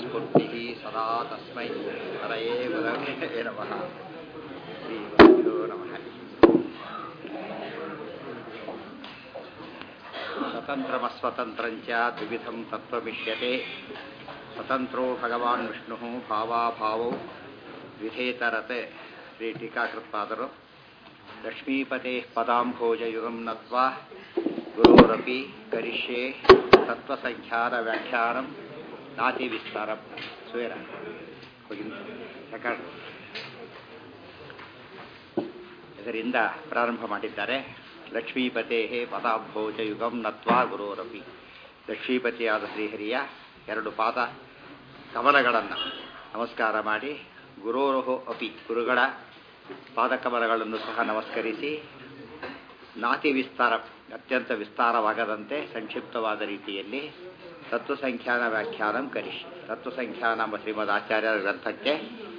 स्फूर्तिः सदा तस्मै हरये गुरवे नमः श्रीगुरुभ्यो नमः स्वतन्त्रमस्वतन्त्रञ्च द्विविधं तत्त्वमिष्यते स्वतन्त्रो भगवान् विष्णुः भावाभावौ विधेतरत् ಶ್ರೀ ಟೀಕಾಕೃತ್ಪಾದರು ಲಕ್ಷ್ಮೀಪತೇಃ ಪದಾಂಭೋಜಯುಗಂ ನತ್ವಾ ಗುರೋರಪಿ ಕರಿಷ್ಯೆ ತತ್ವಸಂಖ್ಯಾನ ವ್ಯಾಖ್ಯಾನಂ ನಾತಿ ವಿಸ್ತಾರ ಸ್ವೇರ ರೆಕಾರ್ಡ್ ಇದರಿಂದ ಪ್ರಾರಂಭ ಮಾಡಿದ್ದಾರೆ ಲಕ್ಷ್ಮೀಪತೇ ಪದಾಂಭೋಜಯುಗಂ ನತ್ವಾ ಗುರೋರಪಿ ಲಕ್ಷ್ಮೀಪತಿಯಾದ ಶ್ರೀಹರಿಯ ಎರಡು ಪಾದ ಕಮಲಗಳನ್ನು ನಮಸ್ಕಾರ ಮಾಡಿ ಗುರೋರಹೋ ಅಪಿ ಗುರುಗಳ ಪಾದಕಮಲಗಳನ್ನು ಸಹ ನಮಸ್ಕರಿಸಿ ನಾತಿ ವಿಸ್ತಾರ ಅತ್ಯಂತ ವಿಸ್ತಾರವಾಗದಂತೆ ಸಂಕ್ಷಿಪ್ತವಾದ ರೀತಿಯಲ್ಲಿ ತತ್ವಸಂಖ್ಯಾನ ವ್ಯಾಖ್ಯಾನಂ ಕರಿಷಿ ತತ್ವಸಂಖ್ಯಾನ ಎಂಬ ಶ್ರೀಮದ್ ಆಚಾರ್ಯರ ಗ್ರಂಥಕ್ಕೆ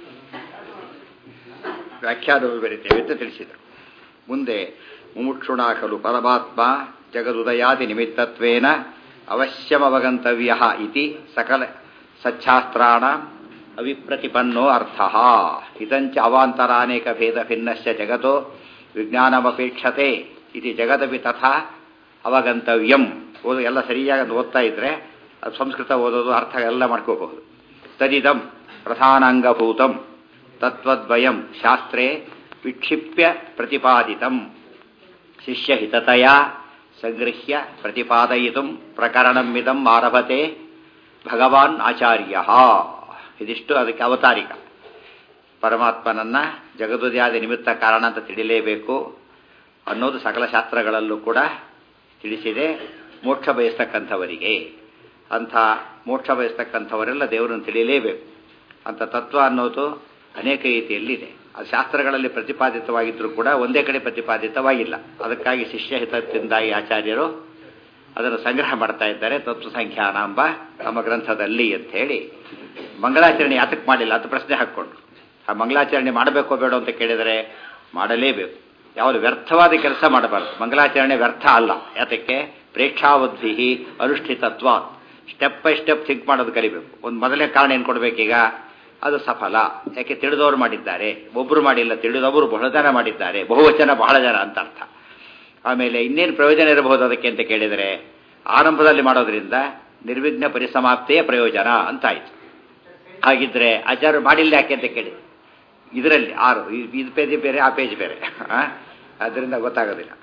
ವ್ಯಾಖ್ಯಾನ ಬರೀತೇವೆ ಅಂತ ತಿಳಿಸಿದರು ಮುಂದೆ ಮುಮುಕ್ಷುಣ ಖಲು ಪರಮಾತ್ಮ ಜಗದುದಯಾದಿ ನಿಮಿತ್ತತ್ವೇನ ಅವಶ್ಯಮವಗಂತವ್ಯ ಇತಿ ಸಕಲ ಸಚ್ಛಾಸ್ತ್ರಾಣ ಅವಿಪ್ರತಿಪನ್ನೋ ಅರ್ಥ ಇದಂಚ ಅವಾಂತರಾನೇಕ ಭೇದ ಭಿನ್ನಶ್ಚ ಜಗತೋ ವಿಜ್ಞಾನಮಪೇಕ್ಷತೆ ಇದು ಜಗದಪಿ ತಥಾ ಅವಗಂತವ್ಯಂ ಓದು ಎಲ್ಲ ಸರಿಯಾಗಿ ಓದ್ತಾ ಇದ್ರೆ ಅದು ಸಂಸ್ಕೃತ ಓದೋದು ಅರ್ಥ ಎಲ್ಲ ಮಾಡ್ಕೋಬಹುದು ತದಿದಂ ಪ್ರಧಾನಾಂಗಭೂತಂ ತತ್ವದ್ವಯಂ ಶಾಸ್ತ್ರೇ ವಿಕ್ಷಿಪ್ಯ ಪ್ರತಿಪಾದಿತಂ ಶಿಷ್ಯಹಿತತೆಯ ಸಂಗೃಹ್ಯ ಪ್ರತಿಪಾದಯಿತು ಪ್ರಕರಣಮಿದಂ ಆರಭತೆ ಭಗವಾನ್ ಆಚಾರ್ಯ ಇದಿಷ್ಟು ಅದಕ್ಕೆ ಅವತಾರಿಕ ಪರಮಾತ್ಮನನ್ನ ಜಗದುದ್ಯಾದಿ ನಿಮಿತ್ತ ಕಾರಣ ಅಂತ ತಿಳಿಲೇಬೇಕು ಅನ್ನೋದು ಸಕಲ ಶಾಸ್ತ್ರಗಳಲ್ಲೂ ಕೂಡ ತಿಳಿಸಿದೆ ಮೋಕ್ಷ ಬಯಸ್ತಕ್ಕಂಥವರಿಗೆ ಅಂಥ ಮೋಕ್ಷ ಬಯಸ್ತಕ್ಕಂಥವರೆಲ್ಲ ದೇವರನ್ನು ತಿಳಿಯಲೇಬೇಕು ಅಂತ ತತ್ವ ಅನ್ನೋದು ಅನೇಕ ರೀತಿಯಲ್ಲಿದೆ ಅದು ಶಾಸ್ತ್ರಗಳಲ್ಲಿ ಪ್ರತಿಪಾದಿತವಾಗಿದ್ದರೂ ಕೂಡ ಒಂದೇ ಕಡೆ ಪ್ರತಿಪಾದಿತವಾಗಿಲ್ಲ ಅದಕ್ಕಾಗಿ ಶಿಷ್ಯಹಿತದಿಂದಾಗಿ ಆಚಾರ್ಯರು ಅದನ್ನು ಸಂಗ್ರಹ ಮಾಡ್ತಾ ಇದ್ದಾರೆ ತತ್ವ ಸಂಖ್ಯಾನ ಎಂಬ ನಮ್ಮ ಗ್ರಂಥದಲ್ಲಿ ಅಂತ ಹೇಳಿ ಮಂಗಳಾಚರಣೆ ಯಾತಕ್ಕೆ ಮಾಡಿಲ್ಲ ಅದು ಪ್ರಶ್ನೆ ಹಾಕ್ಕೊಂಡು ಆ ಮಂಗಳಾಚರಣೆ ಮಾಡಬೇಕೋ ಬೇಡ ಅಂತ ಕೇಳಿದರೆ ಮಾಡಲೇಬೇಕು ಯಾವುದು ವ್ಯರ್ಥವಾದ ಕೆಲಸ ಮಾಡಬಾರ್ದು ಮಂಗಳಾಚರಣೆ ವ್ಯರ್ಥ ಅಲ್ಲ ಯಾತಕ್ಕೆ ಪ್ರೇಕ್ಷಾವಧಿ ಅನುಷ್ಠಿತತ್ವ ಸ್ಟೆಪ್ ಬೈ ಸ್ಟೆಪ್ ಥಿಂಕ್ ಮಾಡೋದು ಕಲಿಬೇಕು ಒಂದು ಮೊದಲನೇ ಕಾರಣ ಏನು ಕೊಡಬೇಕೀಗ ಅದು ಸಫಲ ಯಾಕೆ ತಿಳಿದವರು ಮಾಡಿದ್ದಾರೆ ಒಬ್ಬರು ಮಾಡಿಲ್ಲ ತಿಳಿದವರು ಬಹಳ ಜನ ಮಾಡಿದ್ದಾರೆ ಬಹುವಚನ ಬಹಳ ಜನ ಅಂತ ಅರ್ಥ ಆಮೇಲೆ ಇನ್ನೇನು ಪ್ರಯೋಜನ ಇರಬಹುದು ಅದಕ್ಕೆ ಅಂತ ಕೇಳಿದರೆ ಆರಂಭದಲ್ಲಿ ಮಾಡೋದ್ರಿಂದ ನಿರ್ವಿಘ್ನ ಪರಿಸಮಾಪ್ತಿಯ ಪ್ರಯೋಜನ ಅಂತಾಯ್ತು ಹಾಗಿದ್ರೆ ಆಚಾರ್ಯ ಮಾಡಿಲ್ಲ ಯಾಕೆ ಅಂತ ಕೇಳಿ ಇದರಲ್ಲಿ ಆರು ಇದು ಪೇಜ್ ಬೇರೆ ಆ ಪೇಜ್ ಬೇರೆ ಅದರಿಂದ ಗೊತ್ತಾಗೋದಿಲ್ಲ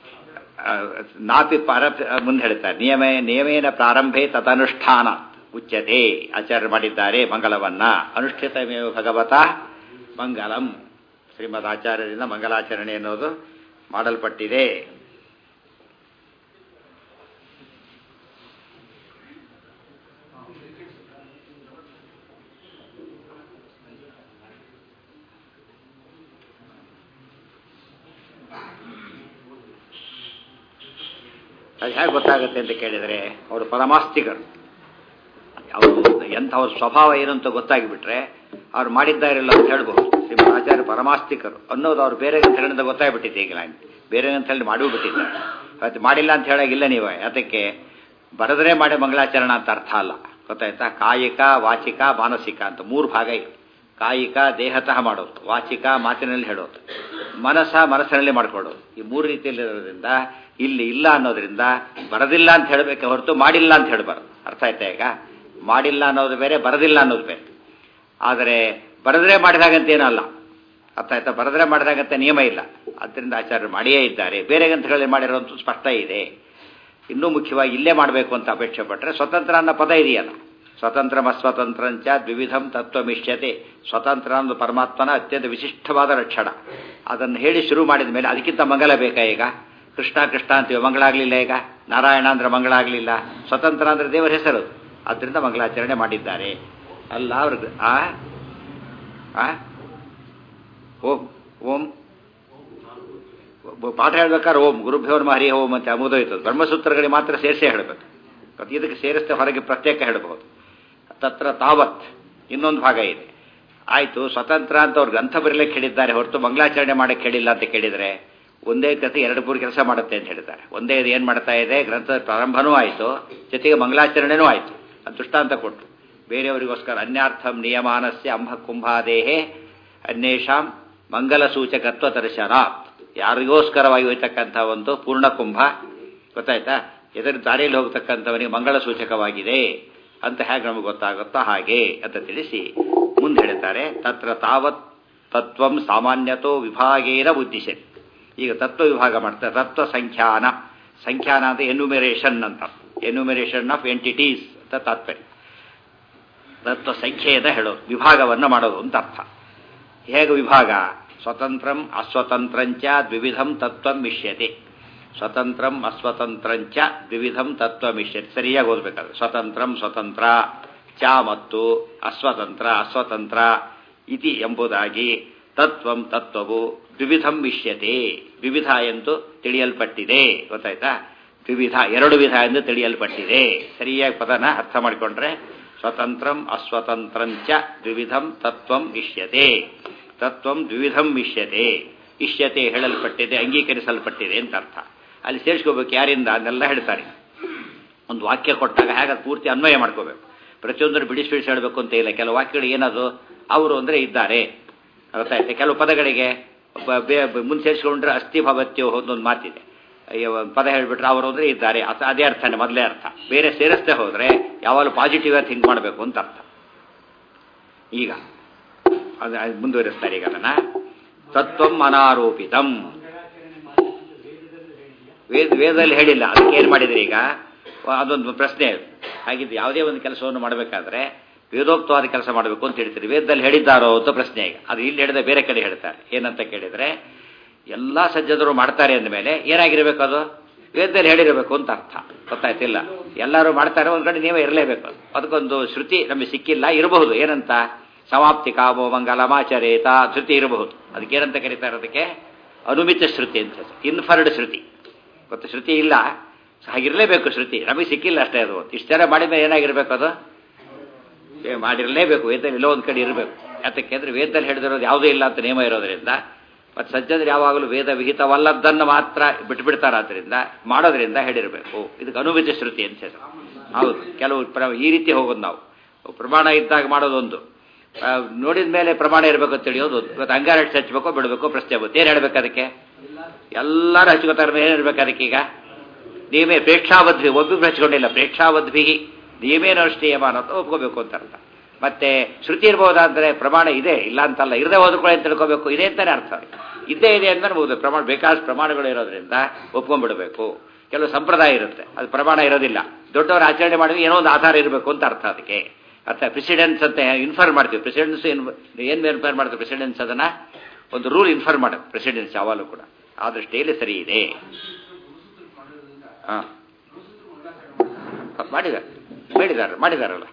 ನಾಪಿ ಪರ ಮುಂದೆ ಹೇಳ್ತಾರೆ ನಿಯಮ ನಿಯಮೇನ ಪ್ರಾರಂಭೆ ತದನುಷ್ಠಾನ ಉಚ್ಯತೆ ಆಚಾರ್ಯ ಮಾಡಿದ್ದಾರೆ ಮಂಗಲವನ್ನ ಅನುಷ್ಠಿತಮೇವ ಭಗವತ ಮಂಗಲಂ ಶ್ರೀಮದ್ ಆಚಾರ್ಯರಿಂದ ಮಂಗಲಾಚರಣೆ ಅನ್ನೋದು ಮಾಡಲ್ಪಟ್ಟಿದೆ ಅದು ಹೇಗೆ ಗೊತ್ತಾಗುತ್ತೆ ಅಂತ ಕೇಳಿದರೆ ಅವರು ಪರಮಾಸ್ತಿಕರು ಅವರು ಎಂಥವ್ರ ಸ್ವಭಾವ ಏನು ಅಂತ ಗೊತ್ತಾಗಿಬಿಟ್ರೆ ಅವ್ರು ಮಾಡಿದ್ದಾರಿಲ್ಲ ಅಂತ ಹೇಳ್ಬೋದು ಶ್ರೀಮದ್ ಆಚಾರ್ಯ ಪರಮಾಸ್ತಿಕರು ಅನ್ನೋದು ಅವ್ರು ಬೇರೆ ಗ್ರಂಥಗಳಿಂದ ಗೊತ್ತಾಗ್ಬಿಟ್ಟಿದೆ ಈಗ ಬೇರೆ ಗ್ರಂಥದಲ್ಲಿ ಮಾಡೂ ಬಿಟ್ಟಿದ್ದಾರೆ ಅದು ಮಾಡಿಲ್ಲ ಅಂತ ಹೇಳಾಗಿಲ್ಲ ನೀವು ಅದಕ್ಕೆ ಬರೆದ್ರೆ ಮಾಡಿ ಮಂಗಳಾಚರಣ ಅಂತ ಅರ್ಥ ಅಲ್ಲ ಗೊತ್ತಾಯ್ತಾ ಕಾಯಿಕ ವಾಚಿಕ ಮಾನಸಿಕ ಅಂತ ಮೂರು ಭಾಗ ಇದೆ ಕಾಯಿಕ ದೇಹತಃ ಮಾಡೋದು ವಾಚಿಕ ಮಾತಿನಲ್ಲಿ ಹೇಳೋದು ಮನಸ್ಸ ಮನಸ್ಸಿನಲ್ಲಿ ಮಾಡ್ಕೊಳ್ಳೋದು ಈ ಮೂರು ರೀತಿಯಲ್ಲಿರೋದ್ರಿಂದ ಇಲ್ಲಿ ಇಲ್ಲ ಅನ್ನೋದ್ರಿಂದ ಬರದಿಲ್ಲ ಅಂತ ಹೇಳಬೇಕೆ ಹೊರತು ಮಾಡಿಲ್ಲ ಅಂತ ಹೇಳಬಾರ್ದು ಅರ್ಥ ಆಯ್ತಾ ಈಗ ಮಾಡಿಲ್ಲ ಅನ್ನೋದು ಬೇರೆ ಬರದಿಲ್ಲ ಅನ್ನೋದು ಬೇರೆ ಆದರೆ ಬರೆದ್ರೆ ಮಾಡಿದಾಗಂತೇನಲ್ಲ ಅರ್ಥ ಆಯ್ತಾ ಬರೆದ್ರೆ ಮಾಡಿದಾಗಂತ ನಿಯಮ ಇಲ್ಲ ಅದರಿಂದ ಆಚಾರ್ಯರು ಮಾಡಿಯೇ ಇದ್ದಾರೆ ಬೇರೆ ಗ್ರಂಥಗಳಲ್ಲಿ ಮಾಡಿರೋಂಥ ಸ್ಪಷ್ಟ ಇದೆ ಇನ್ನೂ ಮುಖ್ಯವಾಗಿ ಇಲ್ಲೇ ಮಾಡಬೇಕು ಅಂತ ಅಪೇಕ್ಷೆ ಪಟ್ಟರೆ ಸ್ವತಂತ್ರ ಅನ್ನೋ ಪದ ಇದೆಯಲ್ಲ ಸ್ವತಂತ್ರ ಅಸ್ವತಂತ್ರಂಚ ದ್ವಿವಿಧಂ ತತ್ವಮಿಷ್ಯತೆ ಸ್ವತಂತ್ರ ಅನ್ನೋದು ಪರಮಾತ್ಮನ ಅತ್ಯಂತ ವಿಶಿಷ್ಟವಾದ ಲಕ್ಷಣ ಅದನ್ನು ಹೇಳಿ ಶುರು ಮಾಡಿದ ಮೇಲೆ ಅದಕ್ಕಿಂತ ಮಂಗಲ ಬೇಕಾ ಈಗ ಕೃಷ್ಣ ಕೃಷ್ಣ ಅಂತೀವಿ ಮಂಗಳ ಆಗಲಿಲ್ಲ ಈಗ ನಾರಾಯಣ ಅಂದ್ರೆ ಮಂಗಳ ಆಗಲಿಲ್ಲ ಸ್ವತಂತ್ರ ಅಂದ್ರೆ ದೇವರ ಹೆಸರು ಆದ್ದರಿಂದ ಮಂಗಳಾಚರಣೆ ಮಾಡಿದ್ದಾರೆ ಅಲ್ಲ ಅವ್ರಿಗೆ ಆ ಓಂ ಓಂ ಪಾಠ ಹೇಳ್ಬೇಕಾದ್ರೆ ಓಂ ಗುರುಭ್ಯೋರ್ಮ ಹರಿ ಓಂ ಅಂತ ಅಮುದೋಯ್ತದೆ ಬ್ರಹ್ಮಸೂತ್ರಗಳಿಗೆ ಮಾತ್ರ ಸೇರಿಸೇ ಹೇಳಬೇಕು ಇದಕ್ಕೆ ಸೇರಿస్తే ಹೊರಗೆ ಪ್ರತ್ಯೇಕ ಹೇಳಬಹುದು ತತ್ರ ತಾವತ್ ಇನ್ನೊಂದು ಭಾಗ ಇದೆ ಆಯಿತು ಸ್ವತಂತ್ರ ಅಂತ ಅವ್ರು ಗ್ರಂಥ ಬರೀಲಿಕ್ಕೆ ಹೇಳಿದ್ದಾರೆ ಹೊರತು ಮಂಗಳಾಚರಣೆ ಮಾಡಕ್ಕೆ ಹೇಳಿಲ್ಲ ಅಂತ ಕೇಳಿದರೆ ಒಂದೇ ಕತೆ ಎರಡು ಮೂರು ಕೆಲಸ ಮಾಡುತ್ತೆ ಅಂತ ಹೇಳಿದ್ದಾರೆ ಒಂದೇ ಇದು ಏನು ಮಾಡ್ತಾ ಇದೆ ಗ್ರಂಥದ ಪ್ರಾರಂಭನೂ ಆಯಿತು ಜೊತೆಗೆ ಮಂಗಳಾಚರಣೆನೂ ಆಯಿತು ಅದು ದೃಷ್ಟಾಂತ ಕೊಟ್ಟು ಬೇರೆಯವರಿಗೋಸ್ಕರ ಅನ್ಯಾರ್ಥಂ ನಿಯಮಾನಸ್ಯ ಅಂಹ ಕುಂಭಾದೇಹೆ ಅನ್ಯೇಷಾಂ ಮಂಗಲ ಸೂಚಕತ್ವ ದರ್ಶನಾತ್ ಯಾರಿಗೋಸ್ಕರವಾಗಿ ಹೋಯ್ತಕ್ಕಂಥ ಒಂದು ಪೂರ್ಣ ಕುಂಭ ಗೊತ್ತಾಯ್ತಾ ಎದುರು ದಾರಿಯಲ್ಲಿ ಹೋಗ್ತಕ್ಕಂಥವನಿಗೆ ಮಂಗಳ ಸೂಚಕವಾಗಿದೆ ಅಂತ ಹೇಗೆ ನಮಗೆ ಗೊತ್ತಾಗುತ್ತೋ ಹಾಗೆ ಅಂತ ತಿಳಿಸಿ ಮುಂದೆ ಹೇಳ್ತಾರೆ ತತ್ರ ತಾವತ್ ತತ್ವಂ ಸಾಮಾನ್ಯತೋ ವಿಭಾಗೇನ ಬುದ್ಧಿಶೆ ಈಗ ತತ್ವ ವಿಭಾಗ ಮಾಡ್ತಾರೆ ತತ್ವ ಸಂಖ್ಯಾನ ಸಂಖ್ಯಾನ ಅಂತ ಎನ್ಯುಮಿರೇಷನ್ ಅಂತ ಎನ್ಯುಮಿರೇಷನ್ ಆಫ್ ಎಂಟಿಟೀಸ್ ಅಂತ ತಾತ್ಪರ್ಯ ತತ್ವ ಸಂಖ್ಯೆಯಿಂದ ಹೇಳೋದು ವಿಭಾಗವನ್ನು ಮಾಡೋದು ಅಂತ ಅರ್ಥ ಹೇಗೆ ವಿಭಾಗ ಸ್ವತಂತ್ರಂ ಅಸ್ವತಂತ್ರಂಚ ದ್ವಿವಿಧಂ ತತ್ವಂ ಮಿಷ್ಯತೆ ಸ್ವತಂತ್ರಂ ಅಸ್ವತಂತ್ರಂಚ ದ್ವಿವಿಧಂ ತತ್ವ ಮಿಷ್ಯತೆ ಸರಿಯಾಗಿ ಓದಬೇಕಾದ್ರೆ ಸ್ವತಂತ್ರಂ ಸ್ವತಂತ್ರ ಚ ಮತ್ತು ಅಸ್ವತಂತ್ರ ಅಸ್ವತಂತ್ರ ಇತಿ ಎಂಬುದಾಗಿ ತತ್ವಂ ತತ್ವವು ದ್ವಿವಿಧಂ ಮಿಷ್ಯತೆ ವಿವಿಧ ಎಂದು ತಿಳಿಯಲ್ಪಟ್ಟಿದೆ ಗೊತ್ತಾಯ್ತಾ ದ್ವಿವಿಧ ಎರಡು ವಿಧ ಎಂದು ತಿಳಿಯಲ್ಪಟ್ಟಿದೆ ಸರಿಯಾಗಿ ಪದನ ಅರ್ಥ ಮಾಡಿಕೊಂಡ್ರೆ ಸ್ವತಂತ್ರಂ ಅಸ್ವತಂತ್ರಂಚ ದ್ವಿವಿಧಂ ತತ್ವಂ ಇಷ್ಯತೆ ತತ್ವಂ ದ್ವಿವಿಧಂ ಇಷ್ಯತೆ ಇಷ್ಯತೆ ಹೇಳಲ್ಪಟ್ಟಿದೆ ಅಂಗೀಕರಿಸಲ್ಪಟ್ಟಿದೆ ಅಂತ ಅರ್ಥ ಅಲ್ಲಿ ಸೇರಿಸ್ಕೋಬೇಕು ಯಾರಿಂದ ಅದನ್ನೆಲ್ಲ ಹೇಳ್ತಾರೆ ಒಂದು ವಾಕ್ಯ ಕೊಟ್ಟಾಗ ಹೇಗೆ ಅದು ಪೂರ್ತಿ ಅನ್ವಯ ಮಾಡ್ಕೋಬೇಕು ಪ್ರತಿಯೊಂದನ್ನು ಬಿಡಿಸಿ ಬಿಡಿಸಿ ಹೇಳಬೇಕು ಅಂತ ಇಲ್ಲ ಕೆಲವು ವಾಕ್ಯಗಳು ಏನದು ಅವರು ಅಂದರೆ ಇದ್ದಾರೆ ಗೊತ್ತಾಯ್ತು ಕೆಲವು ಪದಗಳಿಗೆ ಮುಂದೆ ಸೇರಿಸ್ಕೊಂಡ್ರೆ ಅಸ್ಥಿ ಭವತ್ಯೋ ಒಂದೊಂದು ಮಾತಿದೆ ಪದ ಹೇಳಿಬಿಟ್ರೆ ಅವರು ಅಂದರೆ ಇದ್ದಾರೆ ಅದೇ ಅರ್ಥನೇ ಮೊದಲೇ ಅರ್ಥ ಬೇರೆ ಸೇರಿಸದೆ ಹೋದರೆ ಯಾವಾಗಲೂ ಪಾಸಿಟಿವ್ ಆಗಿ ಥಿಂಕ್ ಮಾಡಬೇಕು ಅಂತ ಅರ್ಥ ಈಗ ಅದು ಮುಂದುವರಿಸ್ತಾರೆ ಈಗ ಅದನ್ನ ತತ್ವಂ ಅನಾರೋಪಿತಂ ವೇದ ವೇದದಲ್ಲಿ ಹೇಳಿಲ್ಲ ಅದಕ್ಕೆ ಏನು ಮಾಡಿದ್ರಿ ಈಗ ಅದೊಂದು ಪ್ರಶ್ನೆ ಹಾಗಿದ್ದು ಯಾವುದೇ ಒಂದು ಕೆಲಸವನ್ನು ಮಾಡಬೇಕಾದ್ರೆ ವೇದೋಕ್ತವಾದ ಕೆಲಸ ಮಾಡಬೇಕು ಅಂತ ಹೇಳ್ತೀರಿ ವೇದದಲ್ಲಿ ಹೇಳಿದ್ದಾರೋ ಅಂತ ಪ್ರಶ್ನೆ ಈಗ ಅದು ಇಲ್ಲಿ ಹೇಳಿದ ಬೇರೆ ಕಡೆ ಹೇಳ್ತಾರೆ ಏನಂತ ಕೇಳಿದರೆ ಎಲ್ಲ ಸಜ್ಜದರು ಮಾಡ್ತಾರೆ ಅಂದಮೇಲೆ ಏನಾಗಿರಬೇಕು ಅದು ವೇದದಲ್ಲಿ ಹೇಳಿರಬೇಕು ಅಂತ ಅರ್ಥ ಗೊತ್ತಾಯ್ತಿಲ್ಲ ಎಲ್ಲರೂ ಮಾಡ್ತಾರೆ ಒಂದು ಕಡೆ ನೀವೇ ಇರಲೇಬೇಕು ಅದಕ್ಕೊಂದು ಶ್ರುತಿ ನಮಗೆ ಸಿಕ್ಕಿಲ್ಲ ಇರಬಹುದು ಏನಂತ ಸಮಾಪ್ತಿ ಕಾಮೋ ಮಂಗಲಮಾಚರೇತ ಶ್ರುತಿ ಇರಬಹುದು ಅದಕ್ಕೇನಂತ ಕರೀತಾರೆ ಅದಕ್ಕೆ ಅನುಮಿತ ಶ್ರುತಿ ಅಂತ ಇನ್ಫರ್ಡ್ ಶ್ರುತಿ ಗೊತ್ತು ಶ್ರುತಿ ಇಲ್ಲ ಹಾಗಿರಲೇಬೇಕು ಶ್ರುತಿ ನಮಗೆ ಸಿಕ್ಕಿಲ್ಲ ಅಷ್ಟೇ ಅದು ಇಷ್ಟು ಜನ ಮಾಡಿದ ಮೇಲೆ ಏನಾಗಿರ್ಬೇಕು ಅದು ಮಾಡಿರಲೇಬೇಕು ವೇದದಲ್ಲಿ ಎಲ್ಲೋ ಒಂದು ಕಡೆ ಇರಬೇಕು ಯಾತಕ್ಕೆ ಅಂದರೆ ವೇದದಲ್ಲಿ ಹೇಳಿದಿರೋದು ಯಾವುದೂ ಇಲ್ಲ ಅಂತ ನಿಯಮ ಇರೋದ್ರಿಂದ ಮತ್ತು ಸಜ್ಜನರು ಯಾವಾಗಲೂ ವೇದ ವಿಹಿತವಲ್ಲದ್ದನ್ನು ಮಾತ್ರ ಬಿಟ್ಬಿಡ್ತಾರಾದ್ರಿಂದ ಮಾಡೋದ್ರಿಂದ ಹೇಳಿರಬೇಕು ಇದಕ್ಕೆ ಅನುಮಿತ ಶ್ರುತಿ ಅಂತ ಹೆಸರು ಹೌದು ಕೆಲವು ಪ್ರ ಈ ರೀತಿ ಹೋಗೋದು ನಾವು ಪ್ರಮಾಣ ಇದ್ದಾಗ ಮಾಡೋದೊಂದು ನೋಡಿದ ಮೇಲೆ ಪ್ರಮಾಣ ಇರಬೇಕು ಅಂತ ತಿಳಿಯೋದು ಇವತ್ತು ಅಂಗಾರ ಹಚ್ಚಬೇಕು ಬಿಡಬೇಕು ಪ್ರಶ್ನೆ ಆಗುತ್ತೆ ಏನು ಹೇಳ್ಬೇಕು ಅದಕ್ಕೆ ಎಲ್ಲರೂ ಹಚ್ಕೋತಾರೆ ಏನು ಹೇಳ್ಬೇಕು ಅದಕ್ಕೆ ಈಗ ನೀವೇ ಪ್ರೇಕ್ಷಾವದ್ವಿ ಒಬ್ಬಿಬ್ರು ಹಚ್ಕೊಂಡಿಲ್ಲ ಪ್ರೇಕ್ಷಾವದ್ವಿ ನೀವೇನು ಅಷ್ಟೇ ಯಮಾನ ಅಂತ ಒಪ್ಕೋಬೇಕು ಅಂತ ಅರ್ಥ ಮತ್ತೆ ಶ್ರುತಿ ಇರ್ಬೋದಾ ಅಂದರೆ ಪ್ರಮಾಣ ಇದೆ ಇಲ್ಲ ಅಂತಲ್ಲ ಇರದೇ ಹೋದ್ಕೊಳ್ಳಿ ಅಂತ ತಿಳ್ಕೋಬೇಕು ಇದೆ ಅಂತಾನೆ ಅರ್ಥ ಇದ್ದೇ ಇದೆ ಅಂದ್ರೆ ಬಹುದು ಪ್ರಮಾಣ ಬೇಕಾದಷ್ಟು ಪ್ರಮಾಣಗಳು ಇರೋದ್ರಿಂದ ಒಪ್ಕೊಂಡ್ಬಿಡಬೇಕು ಕೆಲವು ಸಂಪ್ರದಾಯ ಇರುತ್ತೆ ಅದು ಪ್ರಮಾಣ ಇರೋದಿಲ್ಲ ದೊಡ್ಡವರು ಆಚರಣೆ ಮಾಡಿದ್ರೆ ಏನೋ ಒಂದು ಆಧಾರ ಇರಬೇಕು ಅಂತ ಅರ್ಥ ಅದಕ್ಕೆ ಅರ್ಥ ಪ್ರೆಸಿಡೆನ್ಸ್ ಅಂತ ಇನ್ಫರ್ ಮಾಡ್ತೀವಿ ಪ್ರೆಸಿಡೆನ್ಸ್ ಏನು ಇನ್ಫರ್ ಮಾಡ್ತೀವಿ ಪ್ರೆಸಿಡೆನ್ಸ್ ಅದನ್ನ ಒಂದು ರೂಲ್ ಇನ್ಫರ್ ಮಾಡೋದು ಪ್ರೆಸಿಡೆನ್ಸ್ ಯಾವಾಗಲೂ ಕೂಡ ಆ ದೃಷ್ಟಿಯಲ್ಲಿ ಸರಿ ಇದೆ ಹಾಂ ಮಾಡಿದ್ದಾರೆ ಮಾಡಿದ್ದಾರೆ ಮಾಡಿದಾರಲ್ಲ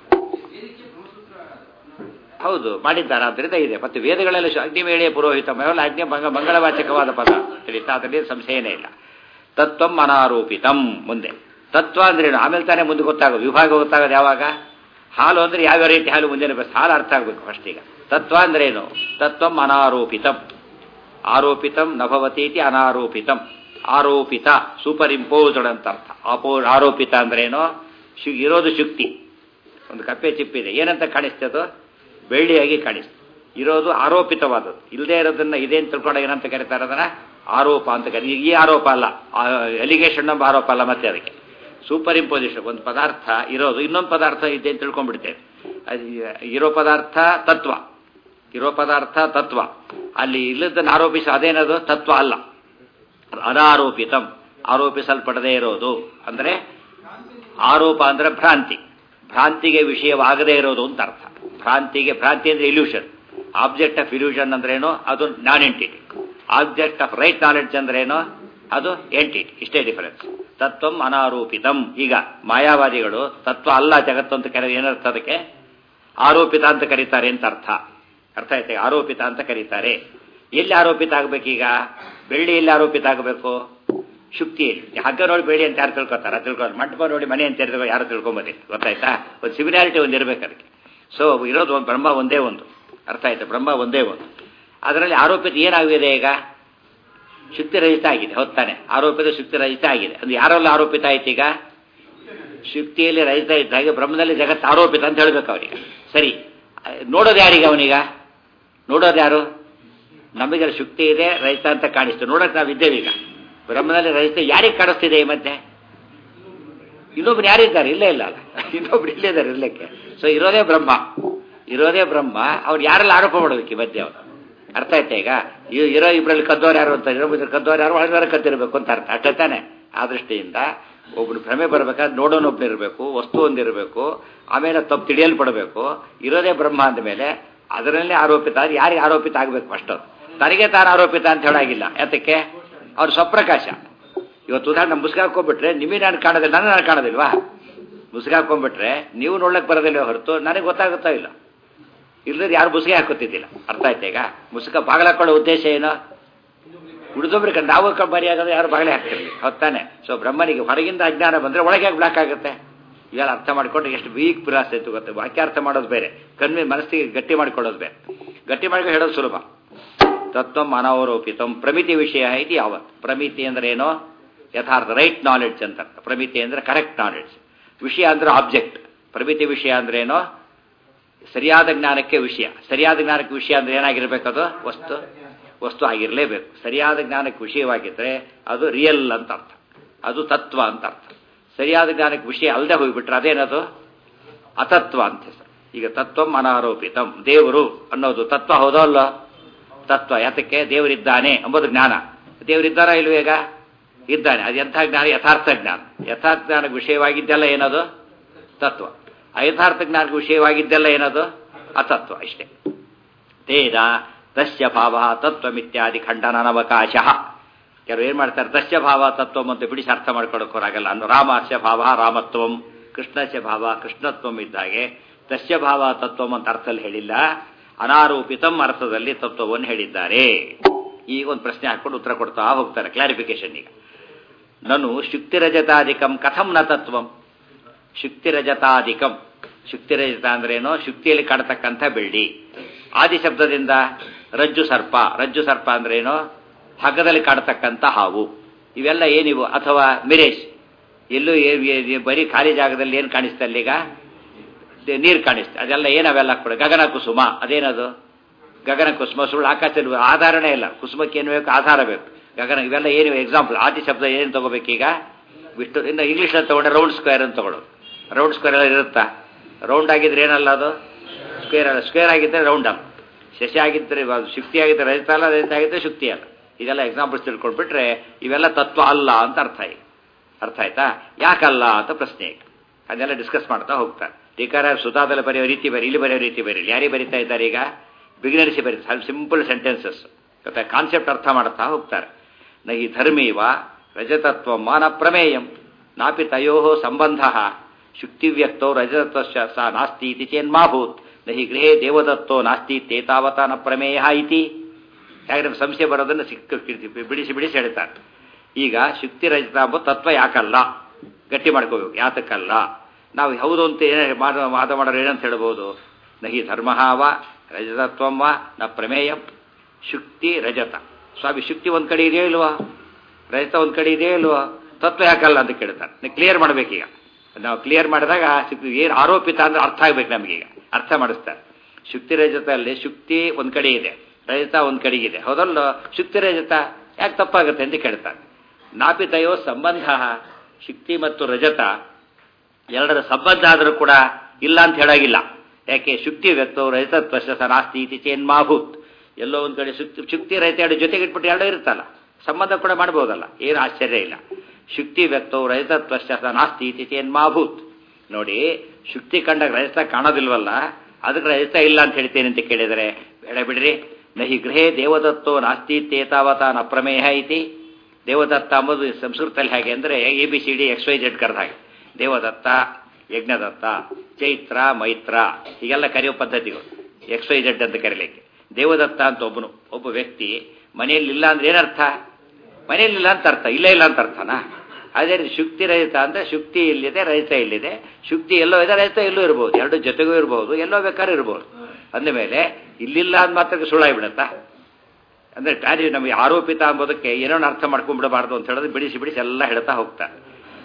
ಹೌದು ಮಾಡಿದ್ದಾರೆ ಆದ್ದರಿಂದ ಇದೆ ಮತ್ತೆ ವೇದಗಳೆಲ್ಲ ಅಗ್ನಿವೇಳೆಯ ಪುರೋಹಿತ ಅವೆಲ್ಲ ಅಗ್ನಿ ಮಂಗ ಮಂಗಳವಾಚಕವಾದ ಪದ ತಿಳಿತಾ ಅದರಲ್ಲಿ ಸಂಶಯನೇ ಇಲ್ಲ ತತ್ವಂ ಅನಾರೋಪಿತಂ ಮುಂದೆ ತತ್ವ ಅಂದ್ರೆ ಆಮೇಲೆ ತಾನೇ ಮುಂದೆ ಗೊತ್ತಾಗೋದು ವಿಭಾಗ ಗೊತ್ತಾಗೋದು ಯಾವಾಗ ಹಾಲು ಅಂದ್ರೆ ಯಾವ ರೀತಿ ಹಾಲು ಮುಂಜಾನೆ ಬಸ್ ಹಾಲು ಅರ್ಥ ಆಗಬೇಕು ಫಸ್ಟ್ ಈಗ ತತ್ವ ಅಂದ್ರೆ ಏನು ತತ್ವಂ ಅನಾರೋಪಿತಂ ಆರೋಪಿತಂ ನಭವತೀತಿ ಅನಾರೋಪಿತಂ ಆರೋಪಿತ ಸೂಪರ್ ಇಂಪೋಸ್ಡ್ ಅಂತ ಅರ್ಥ ಆಪೋ ಆರೋಪಿತ ಅಂದ್ರೇನು ಶು ಇರೋದು ಶುಕ್ತಿ ಒಂದು ಕಪ್ಪೆ ಚಿಪ್ಪಿದೆ ಏನಂತ ಕಾಣಿಸ್ತದೋ ಬೆಳ್ಳಿಯಾಗಿ ಕಾಣಿಸ್ತು ಇರೋದು ಆರೋಪಿತವಾದದ್ದು ಇಲ್ಲದೆ ಇರೋದನ್ನ ಇದೆ ಅಂತ ತಿಳ್ಕೊಂಡಾಗ ಏನಂತ ಕರೀತಾರೆ ಅದನ್ನ ಆರೋಪ ಅಂತ ಕರಿ ಈ ಆರೋಪ ಅಲ್ಲ ಎಲಿಗೇಷನ್ ಎಂಬ ಆರೋಪ ಅಲ್ಲ ಮತ್ತೆ ಅದಕ್ಕೆ ಸೂಪರ್ ಇಂಪೋಸಿಷನ್ ಒಂದು ಪದಾರ್ಥ ಇರೋದು ಇನ್ನೊಂದು ಪದಾರ್ಥ ಇದೆ ಅಂತ ತಿಳ್ಕೊಂಡ್ಬಿಡ್ತೇವೆ ಇರೋ ಪದಾರ್ಥ ತತ್ವ ಇರೋ ಪದಾರ್ಥ ತತ್ವ ಅಲ್ಲಿ ಇಲ್ಲದನ್ನು ಆರೋಪಿಸ ಅದೇನದು ತತ್ವ ಅಲ್ಲ ಅನಾರೋಪಿತಂ ಆರೋಪಿಸಲ್ಪಡದೇ ಇರೋದು ಅಂದರೆ ಆರೋಪ ಅಂದ್ರೆ ಭ್ರಾಂತಿ ಭ್ರಾಂತಿಗೆ ವಿಷಯವಾಗದೇ ಇರೋದು ಅಂತ ಅರ್ಥ ಭ್ರಾಂತಿಗೆ ಭ್ರಾಂತಿ ಅಂದ್ರೆ ಇಲ್ಯೂಷನ್ ಆಬ್ಜೆಕ್ಟ್ ಆಫ್ ಇಲ್ಯೂಷನ್ ಅಂದ್ರೇನು ಅದು non entity object of right knowledge ಅಂದ್ರೇನು ಅದು ಎಂಟಿಟಿ ಇಷ್ಟೇ ಡಿಫರೆನ್ಸ್ ತತ್ವಂ ಅನಾರೋಪಿತಂ ಈಗ ಮಾಯಾವಾದಿಗಳು ತತ್ವ ಅಲ್ಲ ಜಗತ್ತು ಅಂತ ಕರೆ ಏನರ್ಥ ಅದಕ್ಕೆ ಆರೋಪಿತ ಅಂತ ಕರೀತಾರೆ ಅಂತ ಅರ್ಥ ಅರ್ಥ ಆಯ್ತಾ ಆರೋಪಿತ ಅಂತ ಕರೀತಾರೆ ಎಲ್ಲಿ ಆರೋಪಿತ ಆಗ್ಬೇಕೀಗ ಬೆಳ್ಳಿ ಎಲ್ಲಿ ಆರೋಪಿತ ಆಗಬೇಕು ಶುಕ್ತಿಯಲ್ಲಿ ಹಗ್ಗ ನೋಡಿ ಬೆಳ್ಳಿ ಅಂತ ಯಾರು ತಿಳ್ಕೊತಾರೆ ತಿಳ್ಕೊಂಡು ಮಂಟಪ ನೋಡಿ ಮನೆ ಅಂತ ತಿಳ್ಕೊ ಯಾರು ತಿಳ್ಕೊಂಬೋದಿ ಗೊತ್ತಾಯ್ತಾ ಒಂದು ಸಿಮಿಲಾರಿಟಿ ಒಂದು ಇರಬೇಕು ಅದಕ್ಕೆ ಸೊ ಇರೋದು ಒಂದು ಬ್ರಹ್ಮ ಒಂದೇ ಒಂದು ಅರ್ಥ ಆಯ್ತಾ ಬ್ರಹ್ಮ ಒಂದೇ ಒಂದು ಅದರಲ್ಲಿ ಆರೋಪಿತ ಏನಾಗಿದೆ ಈಗ ಶುಕ್ತಿರಹಿತ ಆಗಿದೆ ಹೊತ್ತಾನೆ ಆರೋಪಿತ ಶುಕ್ತಿರಹಿತ ಆಗಿದೆ ಅದು ಯಾರೆಲ್ಲ ಆರೋಪಿತ ಆಯ್ತು ಈಗ ಶುಕ್ತಿಯಲ್ಲಿ ರಹಿತ ಇದ್ದ ಹಾಗೆ ಬ್ರಹ್ಮದಲ್ಲಿ ಜಗತ್ತು ಆರೋಪಿತ ಅಂತ ಹೇಳ್ಬೇಕು ಅವನಿಗೆ ಸರಿ ನೋಡೋದು ಯಾರಿಗೆ ಅವನೀಗ ನೋಡೋದು ಯಾರು ನಮಗೆ ಶುಕ್ತಿ ಇದೆ ರಹಿತ ಅಂತ ಕಾಣಿಸ್ತು ನೋಡೋಕೆ ನಾವು ಇದ್ದೇವೆ ಈಗ ಬ್ರಹ್ಮದಲ್ಲಿ ರಹಿತ ಯಾರಿಗೆ ಕಾಣಿಸ್ತಿದೆ ಈ ಮಧ್ಯೆ ಇನ್ನೊಬ್ರು ಯಾರಿದ್ದಾರೆ ಇಲ್ಲೇ ಇಲ್ಲ ಅಲ್ಲ ಇನ್ನೊಬ್ರು ಇಲ್ಲೇ ಇದ್ದಾರೆ ಇರ್ಲಿಕ್ಕೆ ಸೊ ಇರೋದೇ ಬ್ರಹ್ಮ ಇರೋದೇ ಬ್ರಹ್ಮ ಅವ್ರು ಯಾರೆಲ್ಲ ಆರೋಪ ಮಾಡಬೇಕು ಈ ಮಧ್ಯೆ ಅವನು ಅರ್ಥ ಆಯ್ತಾ ಈಗ ಇ- ಇರೋ ಇಬ್ಬರಲ್ಲಿ ಕದ್ದೋರು ಯಾರು ಅಂತ ಇನ್ನೊಬ್ರು ಕದ್ದೋರು ಯಾರು ಒಳಗಾರ ಕದ್ದಿರಬೇಕು ಅಂತ ಅರ್ಥ ಅಷ್ಟೇ ತಾನೆ ಆ ದೃಷ್ಟಿಯಿಂದ ಒಬ್ರು ಭ್ರಮೆ ಬರ್ಬೇಕಾದ್ರೆ ನೋಡೋನೊಬ್ನಿರ್ಬೇಕು ವಸ್ತು ಒಂದಿರಬೇಕು ಆಮೇಲೆ ತಪ್ಪು ತಿಳಿಯಲ್ಪಡಬೇಕು ಇರೋದೇ ಬ್ರಹ್ಮ ಅಂದ ಮೇಲೆ ಅದರಲ್ಲೇ ಆರೋಪಿತ ಆದ್ರೆ ಯಾರಿಗೆ ಆರೋಪಿತ ಆಗಬೇಕು ಫಸ್ಟ್ ತನಗೆ ತಾನು ಆರೋಪಿತ ಅಂತ ಹೇಳಾಗಿಲ್ಲ ಯಾತಕ್ಕೆ ಅವ್ರು ಸ್ವಪ್ರಕಾಶ ಇವತ್ತು ಉದಾಹರಣೆ ಮುಸ್ಗ ಹಾಕೊಂಡ್ಬಿಟ್ರೆ ನಿಮಗೆ ನಾನು ಕಾಣೋದಿಲ್ಲ ನಾನು ನಾನು ಕಾಣೋದಿಲ್ವಾ ಮುಸ್ಗ ಹಾಕೊಂಡ್ಬಿಟ್ರೆ ನೀವು ನೋಡ್ಲಕ್ಕೆ ಬರೋದಿಲ್ಲ ಹೊರತು ನನಗೆ ಗೊತ್ತಾಗುತ್ತಾ ಇಲ್ಲ ಇಲ್ಲದ್ರೆ ಯಾರು ಮುಸುಗೆ ಹಾಕೋತಿದ್ದಿಲ್ಲ ಅರ್ಥ ಆಯ್ತಾ ಈಗ ಮುಸುಕ ಬಾಗಿಲು ಹಾಕೊಳ್ಳೋ ಉದ್ದೇಶ ಏನು ಉಳಿದೊಬ್ರಿಗೆ ಕಂಡು ನಾವು ಕ- ಬರಿ ಆಗೋದು ಯಾರು ಬಾಗಿಲೇ ಹಾಕ್ತಿರ್ಲಿ ಹೊತ್ತಾನೆ ಸೊ ಬ್ರಹ್ಮನಿಗೆ ಹೊರಗಿಂದ ಅಜ್ಞಾನ ಬಂದರೆ ಒಳಗೆ ಯಾಕೆ ಬ್ಲಾಕ್ ಆಗುತ್ತೆ ಇವೆಲ್ಲ ಅರ್ಥ ಮಾಡ್ಕೊಂಡ್ರೆ ಎಷ್ಟು ವೀಕ್ ಪ್ರಾಸ ಇತ್ತು ಗೊತ್ತೆ ವಾಕ್ಯಾರ್ಥ ಮಾಡೋದು ಬೇರೆ ಕಣ್ಮೆ ಮನಸ್ಸಿಗೆ ಗಟ್ಟಿ ಮಾಡ್ಕೊಳ್ಳೋದು ಬೇರೆ ಗಟ್ಟಿ ಮಾಡ್ಕೊಂಡು ಹೇಳೋದು ಸುಲಭ ತತ್ವ ಅನಾವರೋಪಿತಂ ಪ್ರಮಿತಿ ವಿಷಯ ಇದು ಯಾವತ್ ಪ್ರಮಿತಿ ಅಂದ್ರೆ ಏನೋ ಯಥಾರ್ಥ ರೈಟ್ ನಾಲೆಡ್ಜ್ ಅಂತ ಅರ್ಥ. ಪ್ರಮಿತಿ ಅಂದ್ರೆ ಕರೆಕ್ಟ್ ನಾಲೆಡ್ಜ್ ವಿಷಯ ಅಂದ್ರೆ ಆಬ್ಜೆಕ್ಟ್ ಪ್ರಮಿತಿ ವಿಷಯ ಅಂದ್ರೆ ಏನೋ ಸರಿಯಾದ ಜ್ಞಾನಕ್ಕೆ ವಿಷಯ ಸರಿಯಾದ ಜ್ಞಾನಕ್ಕೆ ವಿಷಯ ಅಂದ್ರೆ ಏನಾಗಿರ್ಬೇಕದು ವಸ್ತು ವಸ್ತು ಆಗಿರಲೇಬೇಕು ಸರಿಯಾದ ಜ್ಞಾನಕ್ಕೆ ವಿಷಯವಾಗಿದ್ದರೆ ಅದು ರಿಯಲ್ ಅಂತ ಅರ್ಥ ಅದು ತತ್ವ ಅಂತ ಅರ್ಥ ಸರಿಯಾದ ಜ್ಞಾನಕ್ಕೆ ವಿಷಯ ಅಲ್ಲದೆ ಹೋಗ್ಬಿಟ್ರೆ ಅದೇನದು ಅತತ್ವ ಅಂತ ಹೆಸರು ಈಗ ತತ್ವಂ ಅನಾರೋಪಿತಂ ದೇವರು ಅನ್ನೋದು ತತ್ವ ಹೌದೋ ಅಲ್ಲೋ ತತ್ವ ಯಾತಕ್ಕೆ ದೇವರಿದ್ದಾನೆ ಎಂಬುದು ಜ್ಞಾನ ದೇವರಿದ್ದಾರ ಇಲ್ವ ಈಗ ಇದ್ದಾನೆ ಅದು ಎಂಥ ಜ್ಞಾನ ಯಥಾರ್ಥ ಜ್ಞಾನ ಯಥಾರ್ಥ ಜ್ಞಾನಕ್ಕೆ ವಿಷಯವಾಗಿದ್ದೆಲ್ಲ ಏನದು ತತ್ವ ಅಯಥಾರ್ಥ ಜ್ಞಾನಕ್ಕೆ ವಿಷಯವಾಗಿದ್ದೆಲ್ಲ ಏನದು ಅತತ್ವ ಅಷ್ಟೇ ತೇದ ದಸ್ಯ ಭಾವ ತತ್ವಮಿತ್ಯಾದಿ ಖಂಡನಾವಕಾಶ ಕೆಲವರು ಏನ್ ಮಾಡ್ತಾರೆ ದಸ್ಯ ಭಾವ ತತ್ವಂ ಅಂತ ಬಿಡಿಸಿ ಅರ್ಥ ಮಾಡ್ಕೊಳಕ್ ಹೊರಾಗಲ್ಲ ಅಂದ್ರೆ ರಾಮಸ್ಯ ಭಾವ ರಾಮತ್ವಂ ಕೃಷ್ಣಸ್ಯ ಭಾವ ಕೃಷ್ಣತ್ವಂ ಇದ್ದಾಗೆ ದಸ್ಯ ಭಾವ ತತ್ವಂ ಅಂತ ಅರ್ಥದಲ್ಲಿ ಹೇಳಿಲ್ಲ ಅನಾರೋಪಿತಂ ಅರ್ಥದಲ್ಲಿ ತತ್ವವನ್ನು ಹೇಳಿದ್ದಾರೆ ಈಗ ಒಂದು ಪ್ರಶ್ನೆ ಹಾಕೊಂಡು ಉತ್ತರ ಕೊಡ್ತಾ ಹೋಗ್ತಾರೆ ಕ್ಲಾರಿಫಿಕೇಶನ್ ಈಗ ನನು ಶುಕ್ತಿರಜತಾಧಿಕಂ ಕಥಂ ನ ತತ್ವಂ ಶುಕ್ತಿರಜತಾಧಿಕಂ ಶುಕ್ತಿರಜತ ಅಂದ್ರೇನು ಶುಕ್ತಿಯಲ್ಲಿ ಕಾಣತಕ್ಕಂಥ ಬೆಳ್ಳಿ ಆದಿ ಶಬ್ದದಿಂದ ರಜ್ಜು ಸರ್ಪ ರಜ್ಜು ಸರ್ಪ ಅಂದ್ರೇನು ಹಗ್ಗದಲ್ಲಿ ಕಾಣತಕ್ಕಂಥ ಹಾವು ಇವೆಲ್ಲ ಏನಿವು ಅಥವಾ ಮಿರೇಶ್ ಎಲ್ಲೂ ಏ- ಏ- ಏ- ಬರೀ ಖಾಲಿ ಜಾಗದಲ್ಲಿ ಏನು ಕಾಣಿಸ್ತಾ ಈಗ ನೀರು ಕಾಣಿಸ್ತೆ ಅದೆಲ್ಲ ಏನವೆಲ್ಲ ಕೂಡ ಗಗನ ಕುಸುಮ ಅದೇನದು ಗಗನ ಕುಸುಮ ಸುಳ್ಳು ಆಕಾಶದಲ್ಲಿ ಆಧಾರನೇ ಇಲ್ಲ ಕುಸುಮಕ್ಕೆ ಏನು ಬೇಕು ಆಧಾರ ಬೇಕು ಗಗನ ಇವೆಲ್ಲ ಏನು ಎಕ್ಸಾಂಪಲ್ ಆದಿ ಶಬ್ದ ಏನು ತಗೋಬೇಕೀಗ ಬಿಟ್ಟು ಇನ್ನು ಇಂಗ್ಲೀಷಲ್ಲಿ ತಗೊಂಡ್ರೆ ರೌಂಡ್ ಸ್ಕ್ವೇರ್ ಅಂತ ತಗೊಳ್ಳೋದು ರೌಂಡ್ ಸ್ಕ್ವೇರ್ ಎಲ್ಲ ಇರುತ್ತಾ ರೌಂಡ್ ಆಗಿದ್ರೆ ಏನಲ್ಲ ಅದು ಸ್ಕ್ವೇರ್ ಅಲ್ಲ ಸ್ಕ್ವೇರ್ ಆಗಿದ್ದರೆ ರೌಂಡ್ ಅಲ್ಲ ಶಶಿ ಆಗಿದ್ದರೆ ಇವಾಗ ಶುಕ್ತಿ ಆಗಿದ್ದರೆ ರಜತ ಅಲ್ಲ ರಜತ ಆಗಿದ್ದರೆ ಶುಕ್ತಿ ಅಲ್ಲ ಇದೆಲ್ಲ ಎಕ್ಸಾಂಪಲ್ಸ್ ತಿಳ್ಕೊಂಡ್ಬಿಟ್ರೆ ಇವೆಲ್ಲ ತತ್ವ ಅಲ್ಲ ಅಂತ ಅರ್ಥ ಈಗ ಅರ್ಥ ಆಯ್ತಾ ಯಾಕಲ್ಲ ಅಂತ ಪ್ರಶ್ನೆ ಈಗ ಅದೆಲ್ಲ ಡಿಸ್ಕಸ್ ಮಾಡ್ತಾ ಹೋಗ್ತಾರೆ ಟೀಕಾರ ಸುಧಾದಲ್ಲಿ ಬರೆಯೋ ರೀತಿ ಬರೀ ಇಲ್ಲಿ ಬರೆಯೋ ರೀತಿ ಬರೀ ಯಾರಿಗೆ ಬರೀತಾ ಇದ್ದಾರೆ ಈಗ ಬಿಗಿನರ್ಸಿ ಬರೀತಾರೆ ಸಿಂಪಲ್ ಸೆಂಟೆನ್ಸಸ್ ಮತ್ತೆ ಕಾನ್ಸೆಪ್ಟ್ ಅರ್ಥ ಮಾಡ್ತಾ ಹೋಗ್ತಾರೆ ನ ಹಿ ಧರ್ಮೀವ ರಜತತ್ವ ಮಾನ ಪ್ರಮೇಯಂ ನಾಪಿ ತಯೋ ಸಂಬಂಧ ಶುಕ್ತಿವ್ಯಕ್ತೋ ರಜತತ್ವಶ್ಚ ಸ ನಾಸ್ತಿ ಇತಿ ಚೇನ್ಮಾಭೂತ್ ನ ಹಿ ಗೃಹೇ ದೇವದತ್ತೋ ನಾಸ್ತಿ ತೇತಾವತ ನ ಪ್ರಮೇಯ ಇತಿ ಯಾಕೆ ನಮ್ಗೆ ಸಂಶಯ ಬರೋದನ್ನು ಸಿಕ್ಕ ಬಿಡಿಸಿ ಬಿಡಿಸಿ ಹೇಳ್ತಾರೆ ಈಗ ಶುಕ್ತಿ ರಜತ ಎಂಬ ತತ್ವ ಯಾಕಲ್ಲ ಗಟ್ಟಿ ಮಾಡ್ಕೋಬೇಕು ಯಾತಕ್ಕಲ್ಲ ನಾವು ಹೌದು ಅಂತ ಏನೇ ಮಾಡ ವಾದ ಮಾಡೋರು ಏನಂತ ಹೇಳ್ಬೋದು ನಹಿ ಧರ್ಮಹಾವ ರಜತತ್ವಂ ನ ಪ್ರಮೇಯಂ ಶುಕ್ತಿ ರಜತ ಸ್ವಾಮಿ ಶುಕ್ತಿ ಒಂದು ಕಡೆ ಇದೆಯೋ ಇಲ್ವಾ ರಜತ ಒಂದು ಕಡೆ ಇದೆಯೋ ಇಲ್ವಾ ತತ್ವ ಯಾಕಲ್ಲ ಅಂತ ಕೇಳ್ತಾರೆ ನೀವು ಕ್ಲಿಯರ್ ಮಾಡ್ಬೇಕೀಗ ನಾವು ಕ್ಲಿಯರ್ ಮಾಡಿದಾಗ ಏನು ಆರೋಪಿತ ಅಂದ್ರೆ ಅರ್ಥ ಆಗ್ಬೇಕು ನಮಗೀಗ ಅರ್ಥ ಮಾಡಿಸ್ತಾರೆ ಶುಕ್ತಿ ರಜತಲ್ಲಿ ಶುಕ್ತಿ ಒಂದು ಕಡೆ ಇದೆ ರಜತ ಒಂದು ಕಡೆಗಿದೆ ಹೌದಲ್ಲ ಶುಕ್ತಿ ರಜತ ಯಾಕೆ ತಪ್ಪಾಗುತ್ತೆ ಅಂತ ಕೇಳ್ತಾರೆ ನಾಪಿತಯೋ ಸಂಬಂಧ ಶುಕ್ತಿ ಮತ್ತು ರಜತ ಎರಡರ ಸಂಬಂಧ ಆದರೂ ಕೂಡ ಇಲ್ಲ ಅಂತ ಹೇಳಾಗಿಲ್ಲ ಯಾಕೆ ಶುಕ್ತಿ ವ್ಯಕ್ತವು ರಜತತ್ವ ನಾಸ್ತಿ ಇತಿ ಚೇನ್ಮಾಭೂತ್ ಎಲ್ಲೋ ಒಂದು ಕಡೆ ಶುಕ್ತಿ ಶುಕ್ತಿ ರಹಿತ ಎರಡು ಜೊತೆಗೆ ಇಟ್ಬಿಟ್ಟು ಎರಡು ಇರುತ್ತಲ್ಲ ಸಂಬಂಧ ಕೂಡ ಮಾಡ್ಬೋದಲ್ಲ ಏನು ಆಶ್ಚರ್ಯ ಇಲ್ಲ ಶುಕ್ತಿ ವ್ಯಕ್ತವು ರಜತತ್ವ ನಾಸ್ತಿ ಇತಿ ಚೇನ್ಮಾಭೂತ್ ನೋಡಿ ಶುಕ್ತಿ ಕಂಡಾಗ ರಜತ ಕಾಣೋದಿಲ್ವಲ್ಲ ಅದಕ್ಕೆ ರಜತ ಇಲ್ಲ ಅಂತ ಹೇಳ್ತೇನೆ ಅಂತ ಕೇಳಿದರೆ ಬೇಡ ಬಿಡ್ರಿ ನಹಿ ಗೃಹೇ ದೇವದತ್ತೋ ನಾಸ್ತಿ ತೇತಾವತ ನ ಪ್ರಮೇಯ ಐತಿ ದೇವದತ್ತ ಅಂಬುದು ಸಂಸ್ಕೃತದಲ್ಲಿ ಹೇಗೆ ಅಂದರೆ A B C D X Y Z ಕರೆದ ಹಾಗೆ ದೇವದತ್ತ ಯಜ್ಞದತ್ತ ಚೈತ್ರ ಮೈತ್ರ ಹೀಗೆಲ್ಲ ಕರೆಯೋ ಪದ್ಧತಿಗಳು ಎಕ್ಸ್ ವೈ ಜೆಡ್ ಅಂತ ಕರೀಲಿಕ್ಕೆ ದೇವದತ್ತ ಅಂತ ಒಬ್ಬನು ಒಬ್ಬ ವ್ಯಕ್ತಿ ಮನೆಯಲ್ಲಿ ಇಲ್ಲ ಅಂದ್ರೆ ಏನರ್ಥ ಮನೆಯಲ್ಲಿಲ್ಲ ಅಂತ ಅರ್ಥ ಇಲ್ಲ ಇಲ್ಲ ಅಂತ ಅರ್ಥನಾ ಅದೇ ರೀತಿ ಶುಕ್ತಿ ರಹಿತ ಅಂದ್ರೆ ಶುಕ್ತಿ ಇಲ್ಲಿದೆ ರಹಿತ ಇಲ್ಲಿದೆ ಶುಕ್ತಿ ಎಲ್ಲೋ ಇದೆ ರಹಿತ ಎಲ್ಲೂ ಇರ್ಬೋದು ಎರಡು ಜೊತೆಗೂ ಇರ್ಬೋದು ಎಲ್ಲೋ ಬೇಕಾದ್ರೂ ಇರ್ಬೋದು ಅಂದಮೇಲೆ ಇಲ್ಲಿಲ್ಲ ಅಂದ ಮಾತ್ರಕ್ಕೆ ಸುಳ್ಳಾಗ್ಬಿಡತ್ತಾ ಅಂದ್ರೆ ಕಾರ್ಯ ನಮಗೆ ಆರೋಪಿತ ಅಂಬೋದಕ್ಕೆ ಏನೋ ಅರ್ಥ ಮಾಡ್ಕೊಂಡ್ಬಿಡಬಾರ್ದು ಅಂತ ಹೇಳಿದ್ರೆ ಬಿಡಿಸಿ ಬಿಡಿಸಿ ಎಲ್ಲ ಹೇಳ್ತಾ ಹೋಗ್ತಾರೆ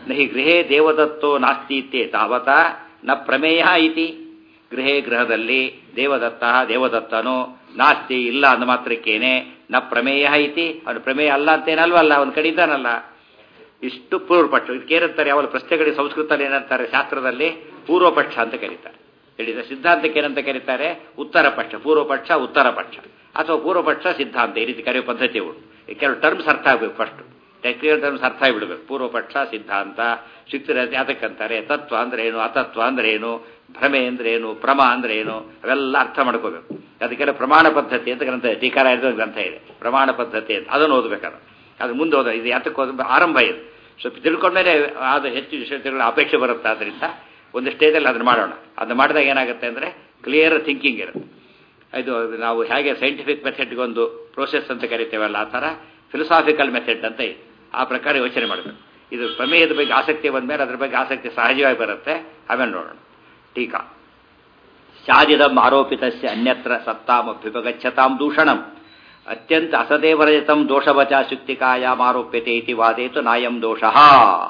ನಹಿ ಗೃಹೇ ದೇವದತ್ತೋ ನಾಸ್ತಿ ತಾವತ ನ ಪ್ರಮೇಯ ಇತಿ ಗೃಹೇ ಗೃಹದಲ್ಲಿ ದೇವದತ್ತ ದೇವದತ್ತನೋ ನಾಸ್ತಿ ಇಲ್ಲ ಅಂದ ಮಾತ್ರಕ್ಕೇನೆ ನ ಪ್ರಮೇಯ ಇತಿ ಅವನು ಪ್ರಮೇಯ ಅಲ್ಲ ಅಂತೇನಲ್ವಲ್ಲ ಅವನು ಕಡೆ ಇದ್ದಾನಲ್ಲ ಇಷ್ಟು ಪೂರ್ವಪಕ್ಷ ಇದಕ್ಕೇನಂತಾರೆ ಯಾವಾಗ ಪ್ರಶ್ನೆಗಳಿಗೆ ಸಂಸ್ಕೃತದಲ್ಲಿ ಏನಂತಾರೆ ಶಾಸ್ತ್ರದಲ್ಲಿ ಪೂರ್ವಪಕ್ಷ ಅಂತ ಕರೀತಾರೆ ಹೇಳಿದ ಸಿದ್ಧಾಂತಕ್ಕೆ ಏನಂತ ಕರೀತಾರೆ ಉತ್ತರ ಪಕ್ಷ ಪೂರ್ವಪಕ್ಷ ಉತ್ತರ ಪಕ್ಷ ಅಥವಾ ಪೂರ್ವಪಕ್ಷ ಸಿದ್ಧಾಂತ ಈ ರೀತಿ ಕರೆಯೋ ಪದ್ಧತಿ ಉಂಟು ಕೆಲವು ಟರ್ಮ್ಸ್ ಅರ್ಥ ಆಗಬೇಕು ಫಸ್ಟ್ ಟೆಕ್ನಿಕಲ್ ಟರ್ಮ್ಸ್ ಅರ್ಥ ಆಗಿಬಿಡ್ಬೇಕು ಪೂರ್ವಪಕ್ಷ ಸಿದ್ಧಾಂತ ಶುಕ್ತಿರತೆ ಅದಕ್ಕಂತಾರೆ ತತ್ವ ಅಂದ್ರೆ ಏನು ಅತತ್ವ ಅಂದ್ರೆ ಏನು ಭ್ರಮೆ ಅಂದ್ರೆ ಏನು ಪ್ರಮ ಅಂದ್ರೆ ಏನು ಅವೆಲ್ಲ ಅರ್ಥ ಮಾಡ್ಕೋಬೇಕು ಅದಕ್ಕೆಲ್ಲ ಪ್ರಮಾಣ ಪದ್ಧತಿ ಅಂತ ಗ್ರಂಥ ಇದೆ ಟೀಕಾರ ಗ್ರಂಥ ಇದೆ ಪ್ರಮಾಣ ಪದ್ಧತಿ ಅಂತ ಅದನ್ನು ಓದಬೇಕಾದ್ರೆ ಅದು ಮುಂದೆ ಓದ ಇದು ಯಾತಕ್ಕೆ ಓದ ಆರಂಭ ಇದು ಸ್ವಲ್ಪ ತಿಳ್ಕೊಂಡ್ಮೇಲೆ ಅದು ಹೆಚ್ಚು ವಿಷಯಗಳ ಅಪೇಕ್ಷೆ ಬರುತ್ತೆ ಅದರಿಂದ ಒಂದು ಸ್ಟೇಜಲ್ಲಿ ಅದನ್ನು ಮಾಡೋಣ ಅದನ್ನ ಮಾಡಿದಾಗ ಏನಾಗುತ್ತೆ ಅಂದರೆ ಕ್ಲಿಯರ್ ಥಿಂಕಿಂಗ್ ಇರುತ್ತೆ ಇದು ನಾವು ಹೇಗೆ ಸೈಂಟಿಫಿಕ್ ಮೆಥಡ್ಗೆ ಒಂದು ಪ್ರೋಸೆಸ್ ಅಂತ ಕರಿತೇವಲ್ಲ ಆ ಥರ ಫಿಲಸಾಫಿಕಲ್ ಮೆಥಡ್ ಅಂತ ಇದೆ ಆ ಪ್ರಕಾರ ಯೋಚನೆ ಮಾಡಬೇಕು ಇದು ಪ್ರಮೇಯದ ಬಗ್ಗೆ ಆಸಕ್ತಿ ಬಂದಮೇಲೆ ಅದ್ರ ಬಗ್ಗೆ ಆಸಕ್ತಿ ಸಹಜವಾಗಿ ಬರುತ್ತೆ ಆಮೇಲೆ ನೋಡೋಣ ಟೀಕಾ ಶಾದಿದಂ ಆರೋಪಿತಸ್ಯ ಅನ್ಯತ್ರ ಸತ್ತಾಮಭ್ಯುಪಗಚ್ಚತಾಂ ದೂಷಣಂ ಅತ್ಯಂತ ಅಸದೇವರಜಿತಂ ದೋಷವಚ ಶುಕ್ತಿಕಾಯಾಮ್ ಆರೋಪ್ಯತೆ ಇತಿ ವಾದೇತು ನಾಯಂ ದೋಷಃ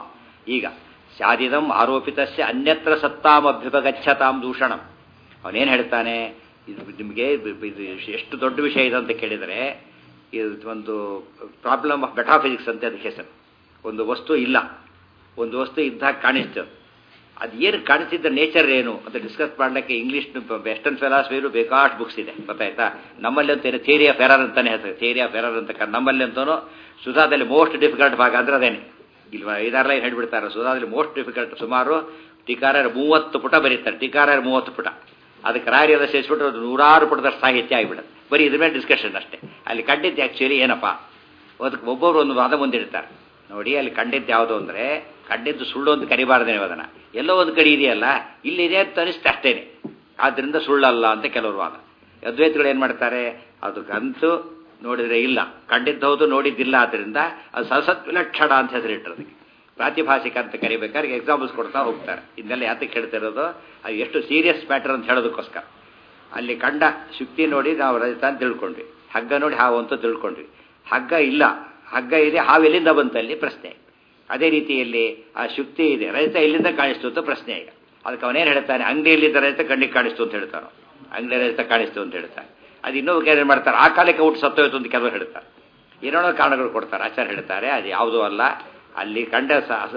ಈಗ ಶಾದಿದಂ ಆರೋಪಿತಸ್ಯ ಅನ್ಯತ್ರ ಸತ್ತಾಮಭ್ಯುಪಗಚ್ಚತಾಂ ದೂಷಣಂ ಅವನೇನು ಹೇಳ್ತಾನೆ ಇದು ನಿಮಗೆ ಇದು ಎಷ್ಟು ದೊಡ್ಡ ವಿಷಯ ಇದೆ ಅಂತ ಕೇಳಿದರೆ ಇದು ಒಂದು ಪ್ರಾಬ್ಲಮ್ ಆಫ್ ಬೆಟಾಫಿಸಿಕ್ಸ್ ಅಂತ ಅದಕ್ಕೆ ಹೆಸರು ಒಂದು ವಸ್ತು ಇಲ್ಲ ಒಂದು ವಸ್ತು ಇದ್ದಾಗ ಕಾಣಿಸ್ತದೆ ಅದು ಏನು ಕಾಣಿಸ್ತಿದ್ದ ನೇಚರ್ ಏನು ಅಂತ ಡಿಸ್ಕಸ್ ಮಾಡಲಿಕ್ಕೆ ಇಂಗ್ಲೀಷ್ ವೆಸ್ಟರ್ನ್ ಫಿಲಾಸಫಿಯಲ್ಲೂ ಬೇಕಾಷ್ಟು ಬುಕ್ಸ್ ಇದೆ ಗೊತ್ತಾಯ್ತಾ ನಮ್ಮಲ್ಲಿ ಅಂತ ಏನು ಥಿಯರಿ ಆಫ್ ಎರರ್ ಅಂತಾನೆ ಹೇಳ್ತಾರೆ ಥಿಯರಿ ಆಫ್ ಎರರ್ ಅಂತ ನಮ್ಮಲ್ಲಿ ಅಂತನೂ ಸುಧಾದಲ್ಲಿ ಮೋಸ್ಟ್ ಡಿಫಿಕಲ್ಟ್ ಭಾಗ ಅಂದ್ರೆ ಅದೇನೆ ಇಲ್ವಾ ಐದಾರು ಲೈನ್ ಹೇಳ್ಬಿಡ್ತಾರೆ ಸುಧಾದಲ್ಲಿ ಮೋಸ್ಟ್ ಡಿಫಿಕಲ್ಟ್ ಸುಮಾರು ಟೀಕಾರರು ಮೂವತ್ತು ಪುಟ ಬರೀತಾರೆ ಟೀಕಾರರು ಮೂವತ್ತು ಪುಟ ಅದಕ್ಕೆ ರಾಯರೆಲ್ಲ ಸೇರಿಸ್ಬಿಟ್ರೆ ಅದು ನೂರಾರು ಪುಟದಷ್ಟು ಸಾಹಿತ್ಯ ಆಗಿಬಿಡುತ್ತೆ ಬರೀ ಇದ್ರ ಮೇಲೆ ಡಿಸ್ಕಷನ್ ಅಷ್ಟೇ ಅಲ್ಲಿ ಕಂಡಿದ್ದು ಆ್ಯಕ್ಚುಲಿ ಏನಪ್ಪ ಅದಕ್ಕೆ ಒಬ್ಬೊಬ್ರು ಒಂದು ವಾದ ಮುಂದಿಡ್ತಾರೆ ನೋಡಿ ಅಲ್ಲಿ ಕಂಡಿದ್ದು ಯಾವುದು ಅಂದರೆ ಕಂಡಿದ್ದು ಸುಳ್ಳು ಅಂತ ಕರಿಬಾರ್ದೇನೆ ಅದನ್ನ ಎಲ್ಲೋ ಒಂದು ಕಡೆ ಇದೆಯಲ್ಲ ಇಲ್ಲಿದೆ ಅಂತ ಅನಿಸ್ತು ಅಷ್ಟೇನೆ ಆದ್ದರಿಂದ ಸುಳ್ಳಲ್ಲ ಅಂತ ಕೆಲವರು ವಾದ ಅದ್ವೈತಗಳು ಏನು ಮಾಡ್ತಾರೆ ಅದು ಗಂತು ನೋಡಿದ್ರೆ ಇಲ್ಲ ಕಂಡಿದ್ದು ಹೌದು ನೋಡಿದ್ದಿಲ್ಲ ಆದ್ದರಿಂದ ಅದು ಸಸತ್ ವಿಲಕ್ಷಣ ಅಂತ ಹೆಸರಿಟ್ಟಿರೋದಕ್ಕೆ ಪ್ರಾತಿಭಾಷಿಕ ಅಂತ ಕರಿಬೇಕಾದ್ರೆ ಎಕ್ಸಾಂಪಲ್ಸ್ ಕೊಡ್ತಾ ಹೋಗ್ತಾರೆ ಇದನ್ನೆಲ್ಲ ಯಾತಕ್ಕೆ ಹೇಳ್ತಿರೋದು ಅದು ಎಷ್ಟು ಸೀರಿಯಸ್ ಮ್ಯಾಟರ್ ಅಂತ ಹೇಳೋದಕ್ಕೋಸ್ಕರ ಅಲ್ಲಿ ಕಂಡ ಶುಕ್ತಿ ನೋಡಿ ನಾವು ರಜತ ಅಂತ ತಿಳ್ಕೊಂಡ್ವಿ ಹಗ್ಗ ನೋಡಿ ಹಾವು ಅಂತ ತಿಳ್ಕೊಂಡ್ವಿ ಹಗ್ಗ ಇಲ್ಲ ಹಗ್ಗ ಇದೆ ಹಾವು ಎಲ್ಲಿಂದ ಬಂತಲ್ಲಿ ಪ್ರಶ್ನೆ ಅದೇ ರೀತಿಯಲ್ಲಿ ಆ ಶುಕ್ತಿ ಇದೆ ರಜತ ಎಲ್ಲಿಂದ ಕಾಣಿಸ್ತು ಅಂತ ಪ್ರಶ್ನೆ ಈಗ ಅದಕ್ಕೆ ಅವನೇನು ಹೇಳ್ತಾನೆ ಅಂಗಡಿಯಲ್ಲಿದ್ದ ರಜತ ಕಣ್ಣಿಗೆ ಕಾಣಿಸ್ತು ಅಂತ ಹೇಳ್ತಾನೋ ಅಂಗಡಿ ರಜತ ಕಾಣಿಸ್ತು ಅಂತ ಹೇಳ್ತಾನೆ ಅದು ಇನ್ನೊಬ್ಬ ಏನು ಮಾಡ್ತಾರೆ ಆ ಕಾಲಕ್ಕೆ ಊಟ ಸತ್ತೋಯ್ತು ಅಂತ ಕೆಲವರು ಹೇಳ್ತಾರೆ ಏನೋ ಕಾರಣಗಳು ಕೊಡ್ತಾರೆ ಆಚಾರ್ಯ ಹೇಳ್ತಾರೆ ಅದು ಯಾವುದೂ ಅಲ್ಲ ಅಲ್ಲಿ ಕಂಡ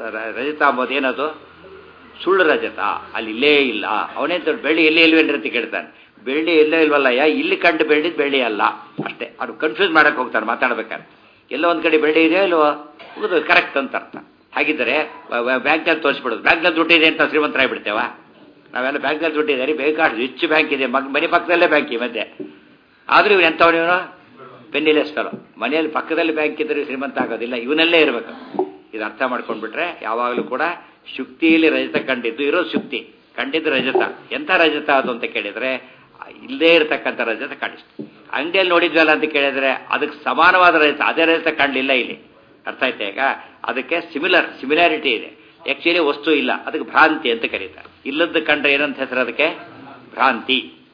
ರಜತ ಅಂಬೋದು ಏನದು ಸುಳ್ಳು ರಜತ ಅಲ್ಲಿ ಇಲ್ಲೇ ಇಲ್ಲ ಅವನೇ ಬೆಳ್ಳಿ ಎಲ್ಲಿ ಎಲ್ವೇನ್ರಿ ಅಂತ ಕೇಳ್ತಾನೆ ಬೆಳ್ಳಿ ಎಲ್ಲೇ ಇಲ್ವಲ್ಲಯ್ಯ ಇಲ್ಲಿ ಕಂಡು ಬೆಳ್ಳಿದ್ ಬೆಳ್ಳಿ ಅಲ್ಲ ಅಷ್ಟೇ ಅವ್ರು ಕನ್ಫ್ಯೂಸ್ ಮಾಡಕ್ಕೆ ಹೋಗ್ತಾರೆ ಮಾತಾಡ್ಬೇಕಾದ್ರೆ ಎಲ್ಲೋ ಒಂದು ಕಡೆ ಬೆಳ್ಳಿ ಇದೆಯೋ ಇಲ್ವೋ ಹೌದು ಕರೆಕ್ಟ್ ಅಂತ ಅರ್ಥ ಹಾಗಿದ್ದರೆ ಬ್ಯಾಂಕ್ನಲ್ಲಿ ತೋರಿಸ್ಬಿಡೋದು ಬ್ಯಾಂಕ್ನಲ್ಲಿ ದುಡ್ಡು ಇದೆ ಅಂತ ಶ್ರೀಮಂತರಾಗ್ಬಿಡ್ತೇವ ನಾವೆಲ್ಲ ಬ್ಯಾಂಕ್ನಲ್ಲಿ ದುಡ್ಡು ಇದೆ ಬೇಕಾಷ್ಟು ಹೆಚ್ಚು ಬ್ಯಾಂಕ್ ಇದೆ ಮನೆ ಪಕ್ಕದಲ್ಲೇ ಬ್ಯಾಂಕ್ ಈ ಮಧ್ಯೆ ಆದರೂ ಇವ್ನು ಎಂಥವನು ಇವನು ಪೆನ್ನಿಲೆಸ್ ಫೆಲೋ ಮನೆಯಲ್ಲಿ ಪಕ್ಕದಲ್ಲಿ ಬ್ಯಾಂಕ್ ಇದ್ದರೆ ಶ್ರೀಮಂತ ಆಗೋದಿಲ್ಲ ಇವನಲ್ಲೇ ಇರಬೇಕು ಇದು ಅರ್ಥ ಮಾಡ್ಕೊಂಡ್ಬಿಟ್ರೆ ಯಾವಾಗಲೂ ಕೂಡ ಶುಕ್ತಿಯಲ್ಲಿ ರಜತ ಕಂಡಿದ್ದು ಇರೋ ಶುಕ್ತಿ ಕಂಡಿದ್ದು ರಜತ ಎಂಥ ರಜತ ಅದು ಅಂತ ಕೇಳಿದರೆ ಇಲ್ಲದೇ ಇರತಕ್ಕಂಥ ರಜತ ಕಾಣಿಸ್ತು ಅಂಗಡಿಯಲ್ಲಿ ನೋಡಿದ್ವಲ್ಲ ಅಂತ ಕೇಳಿದ್ರೆ ಅದಕ್ಕೆ ಸಮಾನವಾದ ರಜತ ಅದೇ ರಜತ ಕಾಣಲಿಲ್ಲ ಇಲ್ಲಿ ಅರ್ಥ ಆಯ್ತಾ ಈಗ ಅದಕ್ಕೆ ಸಿಮಿಲರ್ ಸಿಮಿಲಾರಿಟಿ ಇದೆ ಆಕ್ಚುಲಿ ವಸ್ತು ಇಲ್ಲ ಅದಕ್ಕೆ ಭ್ರಾಂತಿ ಅಂತ ಕರೀತಾರೆ ಇಲ್ಲದ್ದು ಕಂಡ್ರೆ ಏನಂತ ಹೆಸರು ಅದಕ್ಕೆ ಭ್ರಾಂತಿ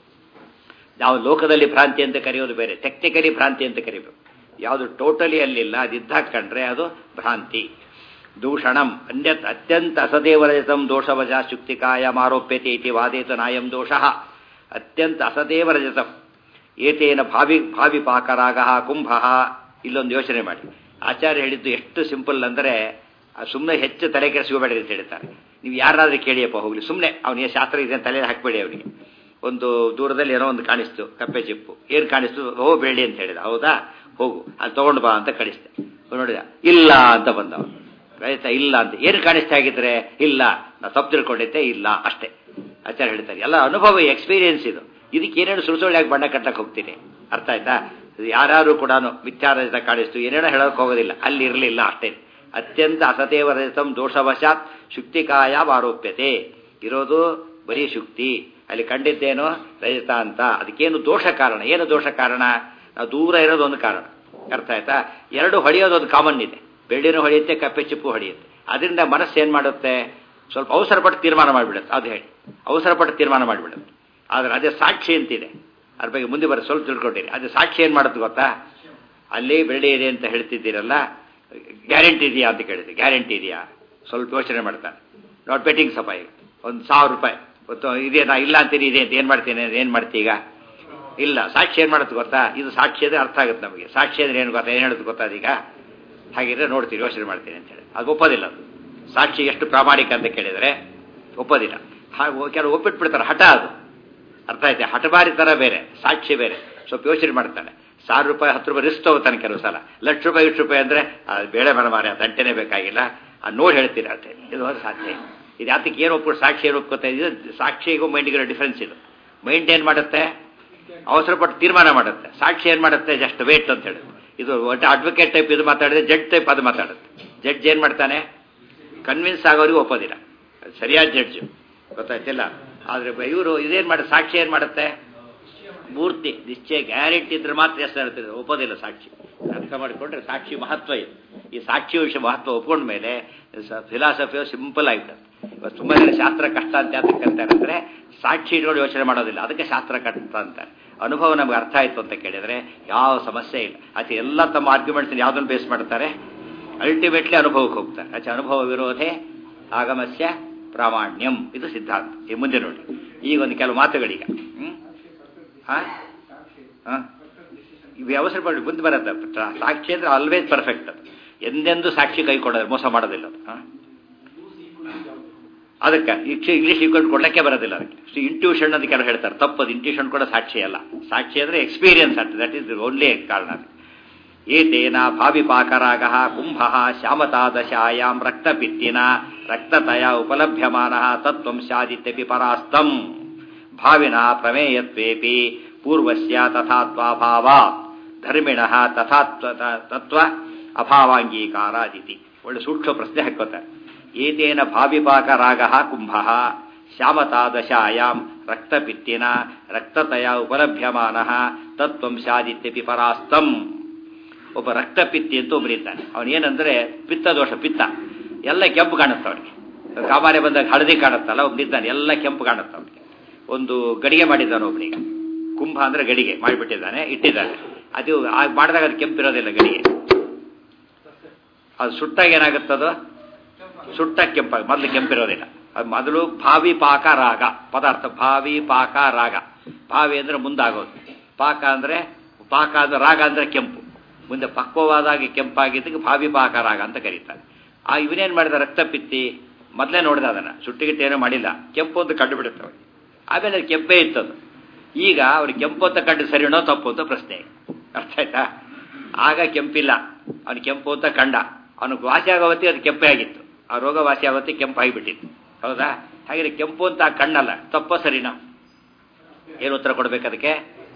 ನಾವು ಲೋಕದಲ್ಲಿ ಭ್ರಾಂತಿ ಅಂತ ಕರೆಯೋದು ಬೇರೆ ಟೆಕ್ನಿಕಲಿ ಭ್ರಾಂತಿ ಅಂತ ಕರಿಬೇಕು ಯಾವುದು ಟೋಟಲಿ ಅಲ್ಲಿಲ್ಲ ಅದಿದ್ದಾಗ ಕಂಡ್ರೆ ಅದು ಭ್ರಾಂತಿ ದೂಷಣಂ ಅನ್ಯತ್ ಅತ್ಯಂತ ಅಸದೇವರಜತಂ ದೋಷವಜ ಶುಕ್ತಿಕಾಯ ಆರೋಪ್ಯತೆ ಇತಿ ವಾದೇತು ನಾಯಂ ದೋಷ ಅತ್ಯಂತ ಅಸದೇವರಜತಂ ಏತೇನ ಭಾವಿ ಭಾವಿ ಪಾಕರಾಗ ಕುಂಭ ಇಲ್ಲೊಂದು ಯೋಚನೆ ಮಾಡಿ ಆಚಾರ್ಯ ಹೇಳಿದ್ದು ಎಷ್ಟು ಸಿಂಪಲ್ ಅಂದರೆ ಸುಮ್ಮನೆ ಹೆಚ್ಚು ತಲೆ ಕೆಡಿಸ್ಕೋಬೇಡಿ ಅಂತ ಹೇಳ್ತಾರೆ ನೀವು ಯಾರಾದ್ರೂ ಕೇಳಿಯಪ್ಪ ಹೋಗ್ಲಿ ಸುಮ್ಮನೆ ಅವನಿಗೆ ಶಾಸ್ತ್ರ ಇದೆ ತಲೆ ಹಾಕಬೇಡಿ ಅವನಿಗೆ ಒಂದು ದೂರದಲ್ಲಿ ಏನೋ ಒಂದು ಕಾಣಿಸ್ತು ಕಪ್ಪೆ ಚಿಪ್ಪು ಏನು ಕಾಣಿಸ್ತು ಓ ಬೇಡಿ ಅಂತ ಹೇಳಿದ ಹೌದಾ ಹೋಗು ಅದು ತಗೊಂಡು ಬಾ ಅಂತ ಕಳಿಸ್ತೆ ನೋಡಿದ ಇಲ್ಲ ಅಂತ ಬಂದವ ಆಯ್ತಾ ಇಲ್ಲ ಅಂತ ಏನು ಕಾಣಿಸ್ತಾ ಆಗಿದ್ರೆ ಇಲ್ಲ ನಾ ತಪ್ಪು ತಿಳ್ಕೊಂಡಿದ್ದೆ ಇಲ್ಲ ಅಷ್ಟೇ ಆಚಾರ್ಯ ಹೇಳ್ತಾರೆ ಎಲ್ಲ ಅನುಭವ ಎಕ್ಸ್ಪೀರಿಯನ್ಸ್ ಇದು ಇದಕ್ಕೆ ಏನೇನು ಸುಳ್ಳು ಸುಳ್ಳು ಬಣ್ಣ ಕಟ್ಟಕ್ಕೆ ಹೋಗ್ತೀನಿ ಅರ್ಥ ಆಯ್ತಾ ಯಾರು ಕೂಡ ಮಿಥ್ಯಾರಹಿತ ಕಾಣಿಸ್ತು ಏನೇನೋ ಹೇಳೋಕೆ ಹೋಗೋದಿಲ್ಲ ಅಲ್ಲಿ ಇರಲಿಲ್ಲ ಅಷ್ಟೇ ಅತ್ಯಂತ ಅಸತೇವರಹಿತಂ ದೋಷವಶಾತ್ ಶುಕ್ತಿಕಾಯ ಆರೋಪ್ಯತೆ ಇರೋದು ಬರೀ ಶುಕ್ತಿ ಅಲ್ಲಿ ಕಂಡಿದ್ದೇನೋ ರಜತ ಅಂತ ಅದಕ್ಕೇನು ದೋಷ ಕಾರಣ ಏನು ದೋಷ ಕಾರಣ ನಾವು ದೂರ ಇರೋದು ಒಂದು ಕಾರಣ ಅರ್ಥ ಆಯ್ತಾ ಎರಡು ಹೊಡೆಯೋದೊಂದು ಕಾಮನ್ ಇದೆ ಬೆಳ್ಳಿನೂ ಹೊಡೆಯುತ್ತೆ ಕಪ್ಪೆ ಚಿಪ್ಪು ಹೊಡೆಯುತ್ತೆ ಅದರಿಂದ ಮನಸ್ಸು ಏನು ಮಾಡುತ್ತೆ ಸ್ವಲ್ಪ ಅವಸರಪಟ್ಟು ತೀರ್ಮಾನ ಮಾಡಿಬಿಡುತ್ತೆ ಅದು ಹೇಳಿ ಅವಸರಪಟ್ಟು ತೀರ್ಮಾನ ಮಾಡಿಬಿಡುತ್ತೆ ಆದರೆ ಅದೇ ಸಾಕ್ಷಿ ಅಂತಿದೆ ಅದ್ರ ಬಗ್ಗೆ ಮುಂದೆ ಬರೋ ಸ್ವಲ್ಪ ತಿಳ್ಕೊಂಡಿರಿ ಅದೇ ಸಾಕ್ಷಿ ಏನು ಮಾಡುತ್ತೆ ಗೊತ್ತಾ ಅಲ್ಲಿ ಬೆಳ್ಳಿ ಇದೆ ಅಂತ ಹೇಳ್ತಿದ್ದೀರಲ್ಲ ಗ್ಯಾರಂಟಿ ಇದೆಯಾ ಅಂತ ಕೇಳಿದೆ ಗ್ಯಾರಂಟಿ ಇದೆಯಾ ಸ್ವಲ್ಪ ಯೋಚನೆ ಮಾಡ್ತಾನೆ ನಾಟ್ ಬೆಟ್ಟಿಂಗ್ ಸಪ ಈಗ ಒಂದು ಸಾವಿರ ರೂಪಾಯಿ ಗೊತ್ತು ಇದೇನಾ ಇಲ್ಲ ಅಂತೀನಿ ಇದೆ ಅಂತ ಏನು ಮಾಡ್ತೀನಿ ಏನು ಮಾಡ್ತೀಯ ಈಗ ಇಲ್ಲ ಸಾಕ್ಷಿ ಏನು ಮಾಡುತ್ತೆ ಗೊತ್ತಾ ಇದು ಸಾಕ್ಷಿ ಅಂದರೆ ಅರ್ಥ ಆಗುತ್ತೆ ನಮಗೆ ಸಾಕ್ಷಿ ಅಂದರೆ ಏನು ಗೊತ್ತಾ ಏನು ಹೇಳೋದು ಗೊತ್ತಾ ಅದೀಗ ಹಾಗಿದ್ರೆ ನೋಡ್ತೀನಿ ಯೋಚನೆ ಮಾಡ್ತೀನಿ ಅಂತೇಳಿ ಅದು ಒಪ್ಪೋದಿಲ್ಲ ಅದು ಸಾಕ್ಷಿ ಎಷ್ಟು ಪ್ರಾಮಾಣಿಕ ಅಂತ ಕೇಳಿದರೆ ಒಪ್ಪೋದಿಲ್ಲ ಹಾಗೆ ಕೆಲವು ಒಪ್ಪಿಟ್ಬಿಡ್ತಾರೆ ಹಠ ಅದು ಅರ್ಥ ಆಯ್ತು ಹಠಬಾರಿ ಥರ ಬೇರೆ ಸಾಕ್ಷಿ ಬೇರೆ ಸ್ವಲ್ಪ ಯೋಚನೆ ಮಾಡ್ತಾನೆ ಸಾವಿರ ರೂಪಾಯಿ ಹತ್ತು ರೂಪಾಯಿ ರಿಸ್ಕ್ ತಗೋತಾನೆ ಕೆಲವು ಸಲ ಲಕ್ಷ ರೂಪಾಯಿ ಇಷ್ಟು ರೂಪಾಯಿ ಅಂದರೆ ಅದು ಬೇಳೆ ಮರ ಮಾರಿ ಅದು ಅಂಟೆನೇ ಬೇಕಾಗಿಲ್ಲ ಅದು ನೋಡಿ ಹೇಳ್ತೀರ ಅಷ್ಟೇ ಇದು ಒಂದು ಸಾಧ್ಯ ಇದು ಯಾತಕ್ಕೆ ಏನು ಒಪ್ಪಿಟ್ಟು ಸಾಕ್ಷಿ ಏನು ಒಪ್ಕೋತಾ ಇದು ಸಾಕ್ಷಿಗೂ ಮೈಂಡಿಗಿರೋ ಡಿಫ್ರೆನ್ಸ್ ಇದು ಮೈಂಡ್ ಏನು ಮಾಡುತ್ತೆ ಅವಸರಪಟ್ಟು ತೀರ್ಮಾನ ಮಾಡುತ್ತೆ ಸಾಕ್ಷಿ ಏನು ಮಾಡುತ್ತೆ ಜಸ್ಟ್ ವೇಟ್ ಅಂತ ಹೇಳುತ್ತೆ ಇದು ಒಟ್ಟು ಅಡ್ವೊಕೇಟ್ ಟೈಪ್ ಇದು ಮಾತಾಡಿದ್ರೆ ಜಡ್ಜ್ ಟೈಪ್ ಅದು ಮಾತಾಡುತ್ತೆ ಜಡ್ಜ್ ಏನು ಮಾಡ್ತಾನೆ ಕನ್ವಿನ್ಸ್ ಆಗೋರಿಗೆ ಒಪ್ಪೋದಿಲ್ಲ ಅದು ಸರಿಯಾದ ಜಡ್ಜ್ ಗೊತ್ತಾಯ್ತಿಲ್ಲ ಆದರೆ ಇವರು ಇದೇನು ಮಾಡಿ ಸಾಕ್ಷಿ ಏನು ಮಾಡುತ್ತೆ ಮೂರ್ತಿ ನಿಶ್ಚಯ ಗ್ಯಾರಂಟಿ ಇದ್ರೆ ಮಾತ್ರ ಎಷ್ಟು ಹೇಳ್ತಿದ್ರು ಒಪ್ಪೋದಿಲ್ಲ ಸಾಕ್ಷಿ ಅರ್ಥ ಮಾಡಿಕೊಂಡ್ರೆ ಸಾಕ್ಷಿ ಮಹತ್ವ ಇದೆ ಈ ಸಾಕ್ಷಿ ವಿಷಯ ಮಹತ್ವ ಒಪ್ಕೊಂಡ ಮೇಲೆ ಫಿಲಾಸಫಿಯು ಸಿಂಪಲ್ ಆಗಿಬಿಡುತ್ತೆ ಇವತ್ತು ತುಂಬ ಜನ ಶಾಸ್ತ್ರ ಕಷ್ಟ ಅಂತ ಯಾತಕ್ಕೆ ಕರೀತಾರೆ ಅಂದರೆ ಸಾಕ್ಷಿ ಇಟ್ಕೊಂಡು ಯೋಚನೆ ಮಾಡೋದಿಲ್ಲ ಅದಕ್ಕೆ ಶಾಸ್ತ್ರ ಕಷ್ಟ ಅಂತಾರೆ ಅನುಭವ ನಮ್ಗೆ ಅರ್ಥ ಆಯಿತು ಅಂತ ಕೇಳಿದರೆ ಯಾವ ಸಮಸ್ಯೆ ಇಲ್ಲ ಆಚೆ ಎಲ್ಲ ತಮ್ಮ ಆರ್ಗ್ಯುಮೆಂಟ್ಸ್ ಯಾವುದನ್ನು ಬೇಸ್ ಮಾಡ್ತಾರೆ ಅಲ್ಟಿಮೇಟ್ಲಿ ಅನುಭವಕ್ಕೆ ಹೋಗ್ತಾರೆ ಆಚೆ ಅನುಭವ ವಿರೋಧೆ ಆಗಮಸ್ಯ ಪ್ರಾಮಾಣ್ಯಂ ಇದು ಸಿದ್ಧಾಂತ ಈ ಮುಂದೆ ನೋಡಿ ಈಗ ಒಂದು ಕೆಲವು ಮಾತುಗಳೀಗ ಹ್ಞೂ ಹಾಂ ಹಾಂ ಇವು ಅವಸರ ಮಾಡಿ ಮುಂದೆ ಬರುತ್ತೆ ಸಾಕ್ಷಿ ಅಂದರೆ ಆಲ್ವೇಸ್ ಪರ್ಫೆಕ್ಟ್ ಅದು ಎಂದೆಂದೂ ಸಾಕ್ಷಿ ಕೈ ಕೊಡೋದು ಮೋಸ ಮಾಡೋದಿಲ್ಲ ಅದು ಹಾಂ ಅದಕ್ಕೆ ಇಂಗ್ಲೀಷ್ ಇಕ್ಕೊಂಡು ಕೊಡಲಿಕ್ಕೆ ಬರೋದಿಲ್ಲ ಅದಕ್ಕೆ ಇಂಟ್ಯೂಷನ್ ಅಂತ ಕೆಲವು ಹೇಳ್ತಾರೆ ತಪ್ಪದು ಇಂಟ್ಯೂಷನ್ ಕೂಡ ಸಾಕ್ಷಿ ಅಲ್ಲ ಸಾಕ್ಷಿ ಅಂದರೆ ಎಕ್ಸ್ಪೀರಿಯನ್ಸ್ ಅಂತ ದಟ್ ಇಸ್ ಓನ್ಲಿ ಕಾರಣ ಏತೇನ ಭಾವಿಪಾಕರಾಗ ಕುಂಭ ಶ್ಯಾಮತಾದಶಾಯಾಂ ರಕ್ತಪಿತ್ತಿನ ರಕ್ತತಯ ಉಪಲಭ್ಯಮಾನ ತತ್ವಂ ಸ್ಯಾದಿತ್ಯಪಿ ಪರಾಸ್ತಂ ಭಾವಿನ ಪ್ರಮೇಯತ್ವೇಪಿ ಪೂರ್ವಸ್ಯ ತಥಾತ್ವಾಭಾವ ಧರ್ಮಿಣ ತಥಾತ್ವ ತತ್ವ ಅಭಾವಾಂಗೀಕಾರಾದಿತಿ ಒಳ್ಳೆ ಸೂಕ್ಷ್ಮ ಪ್ರಶ್ನೆ ಹಾಕೋತಾರೆ ಏತೇನ ಭಾವಿಪಾಕ ರಾಗ ಕುಂಭ ಶ್ಯಾಮತಾದಶಾಯಾಂ ರಕ್ತಪಿತ್ತಿನ ರಕ್ತತಯ ಉಪಲಭ್ಯಮಾನ ತತ್ವಂ ಸ್ಯಾದಿತ್ಯಪಿ ಪರಾಸ್ತಂ ಒಬ್ಬ ರಕ್ತಪಿತ್ತಿ ಅಂತ ಒಬ್ಬರಿದ್ದಾನೆ ಅವನೇನೆಂದರೆ ಪಿತ್ತ ದೋಷ ಪಿತ್ತ ಎಲ್ಲ ಕೆಂಪು ಕಾಣುತ್ತೆ ಅವನಿಗೆ ಕಾಮಾಲೆ ಬಂದಾಗ ಹಳದಿ ಕಾಣುತ್ತಲ್ಲ ಒಬ್ಬನಿದ್ದಾನೆ ಎಲ್ಲ ಕೆಂಪು ಕಾಣುತ್ತೆ ಅವನಿಗೆ ಒಂದು ಗಡಿಗೆ ಮಾಡಿದ್ದಾನೆ ಒಬ್ಬನಿಗೆ ಕುಂಭ ಅಂದರೆ ಗಡಿಗೆ ಮಾಡಿಬಿಟ್ಟಿದ್ದಾನೆ ಇಟ್ಟಿದ್ದಾನೆ ಅದು ಮಾಡಿದಾಗ ಅದು ಕೆಂಪಿರೋದಿಲ್ಲ ಗಡಿಗೆ ಅದು ಸುಟ್ಟಾಗ ಏನಾಗುತ್ತದು ಸುಟ್ಟ ಕೆಂಪಾಗ ಮೊದಲು ಕೆಂಪಿರೋದಿಲ್ಲ ಅದು ಮೊದಲು ಭಾವಿ ಪಾಕ ರಾಗ ಪದಾರ್ಥ ಭಾವಿ ಪಾಕ ರಾಗ ಭಾವಿ ಅಂದರೆ ಮುಂದಾಗೋದು ಪಾಕ ಅಂದರೆ ಪಾಕ ಅಂದರೆ ರಾಗ ಅಂದರೆ ಕೆಂಪು ಮುಂದೆ ಪಕ್ವವಾದಾಗ ಕೆಂಪಾಗಿದ್ದಕ್ಕೆ ಭಾವಿ ಪಾಕ ರಾಗ ಅಂತ ಕರೀತಾರೆ ಆ ಇವನೇನು ಮಾಡಿದ ರಕ್ತಪಿತ್ತಿ ಮೊದಲೇ ನೋಡಿದ ಅದನ್ನು ಸುಟ್ಟಿಗಿಟ್ಟು ಏನೂ ಮಾಡಿಲ್ಲ ಕೆಂಪು ಅಂತ ಕಂಡು ಬಿಡುತ್ತೆ ಅವನಿಗೆ ಆಮೇಲೆ ಅದು ಕೆಂಪೇ ಇತ್ತದು ಈಗ ಅವ್ರಿಗೆ ಕೆಂಪು ಅಂತ ಕಂಡು ಸರಿನೋ ತಪ್ಪು ಅಂತ ಪ್ರಶ್ನೆ ಅರ್ಥ ಆಯ್ತಾ ಆಗ ಕೆಂಪಿಲ್ಲ ಅವನು ಕೆಂಪು ಅಂತ ಕಂಡ ಅವನಿಗೆ ವಾಸಿ ಆಗೋವತ್ತಿ ಅದು ಕೆಂಪೇ ಆಗಿತ್ತು ಆ ರೋಗ ವಾಸಿ ಆಗೋತ್ತಿ ಕೆಂಪು ಆಗಿಬಿಟ್ಟಿತ್ತು ಹೌದಾ ಹಾಗೆ ಕೆಂಪು ಅಂತ ಕಣ್ಣಲ್ಲ ತಪ್ಪೋ ಸರಿನಾ ಏನು ಉತ್ತರ ಕೊಡ್ಬೇಕು ಅದಕ್ಕೆ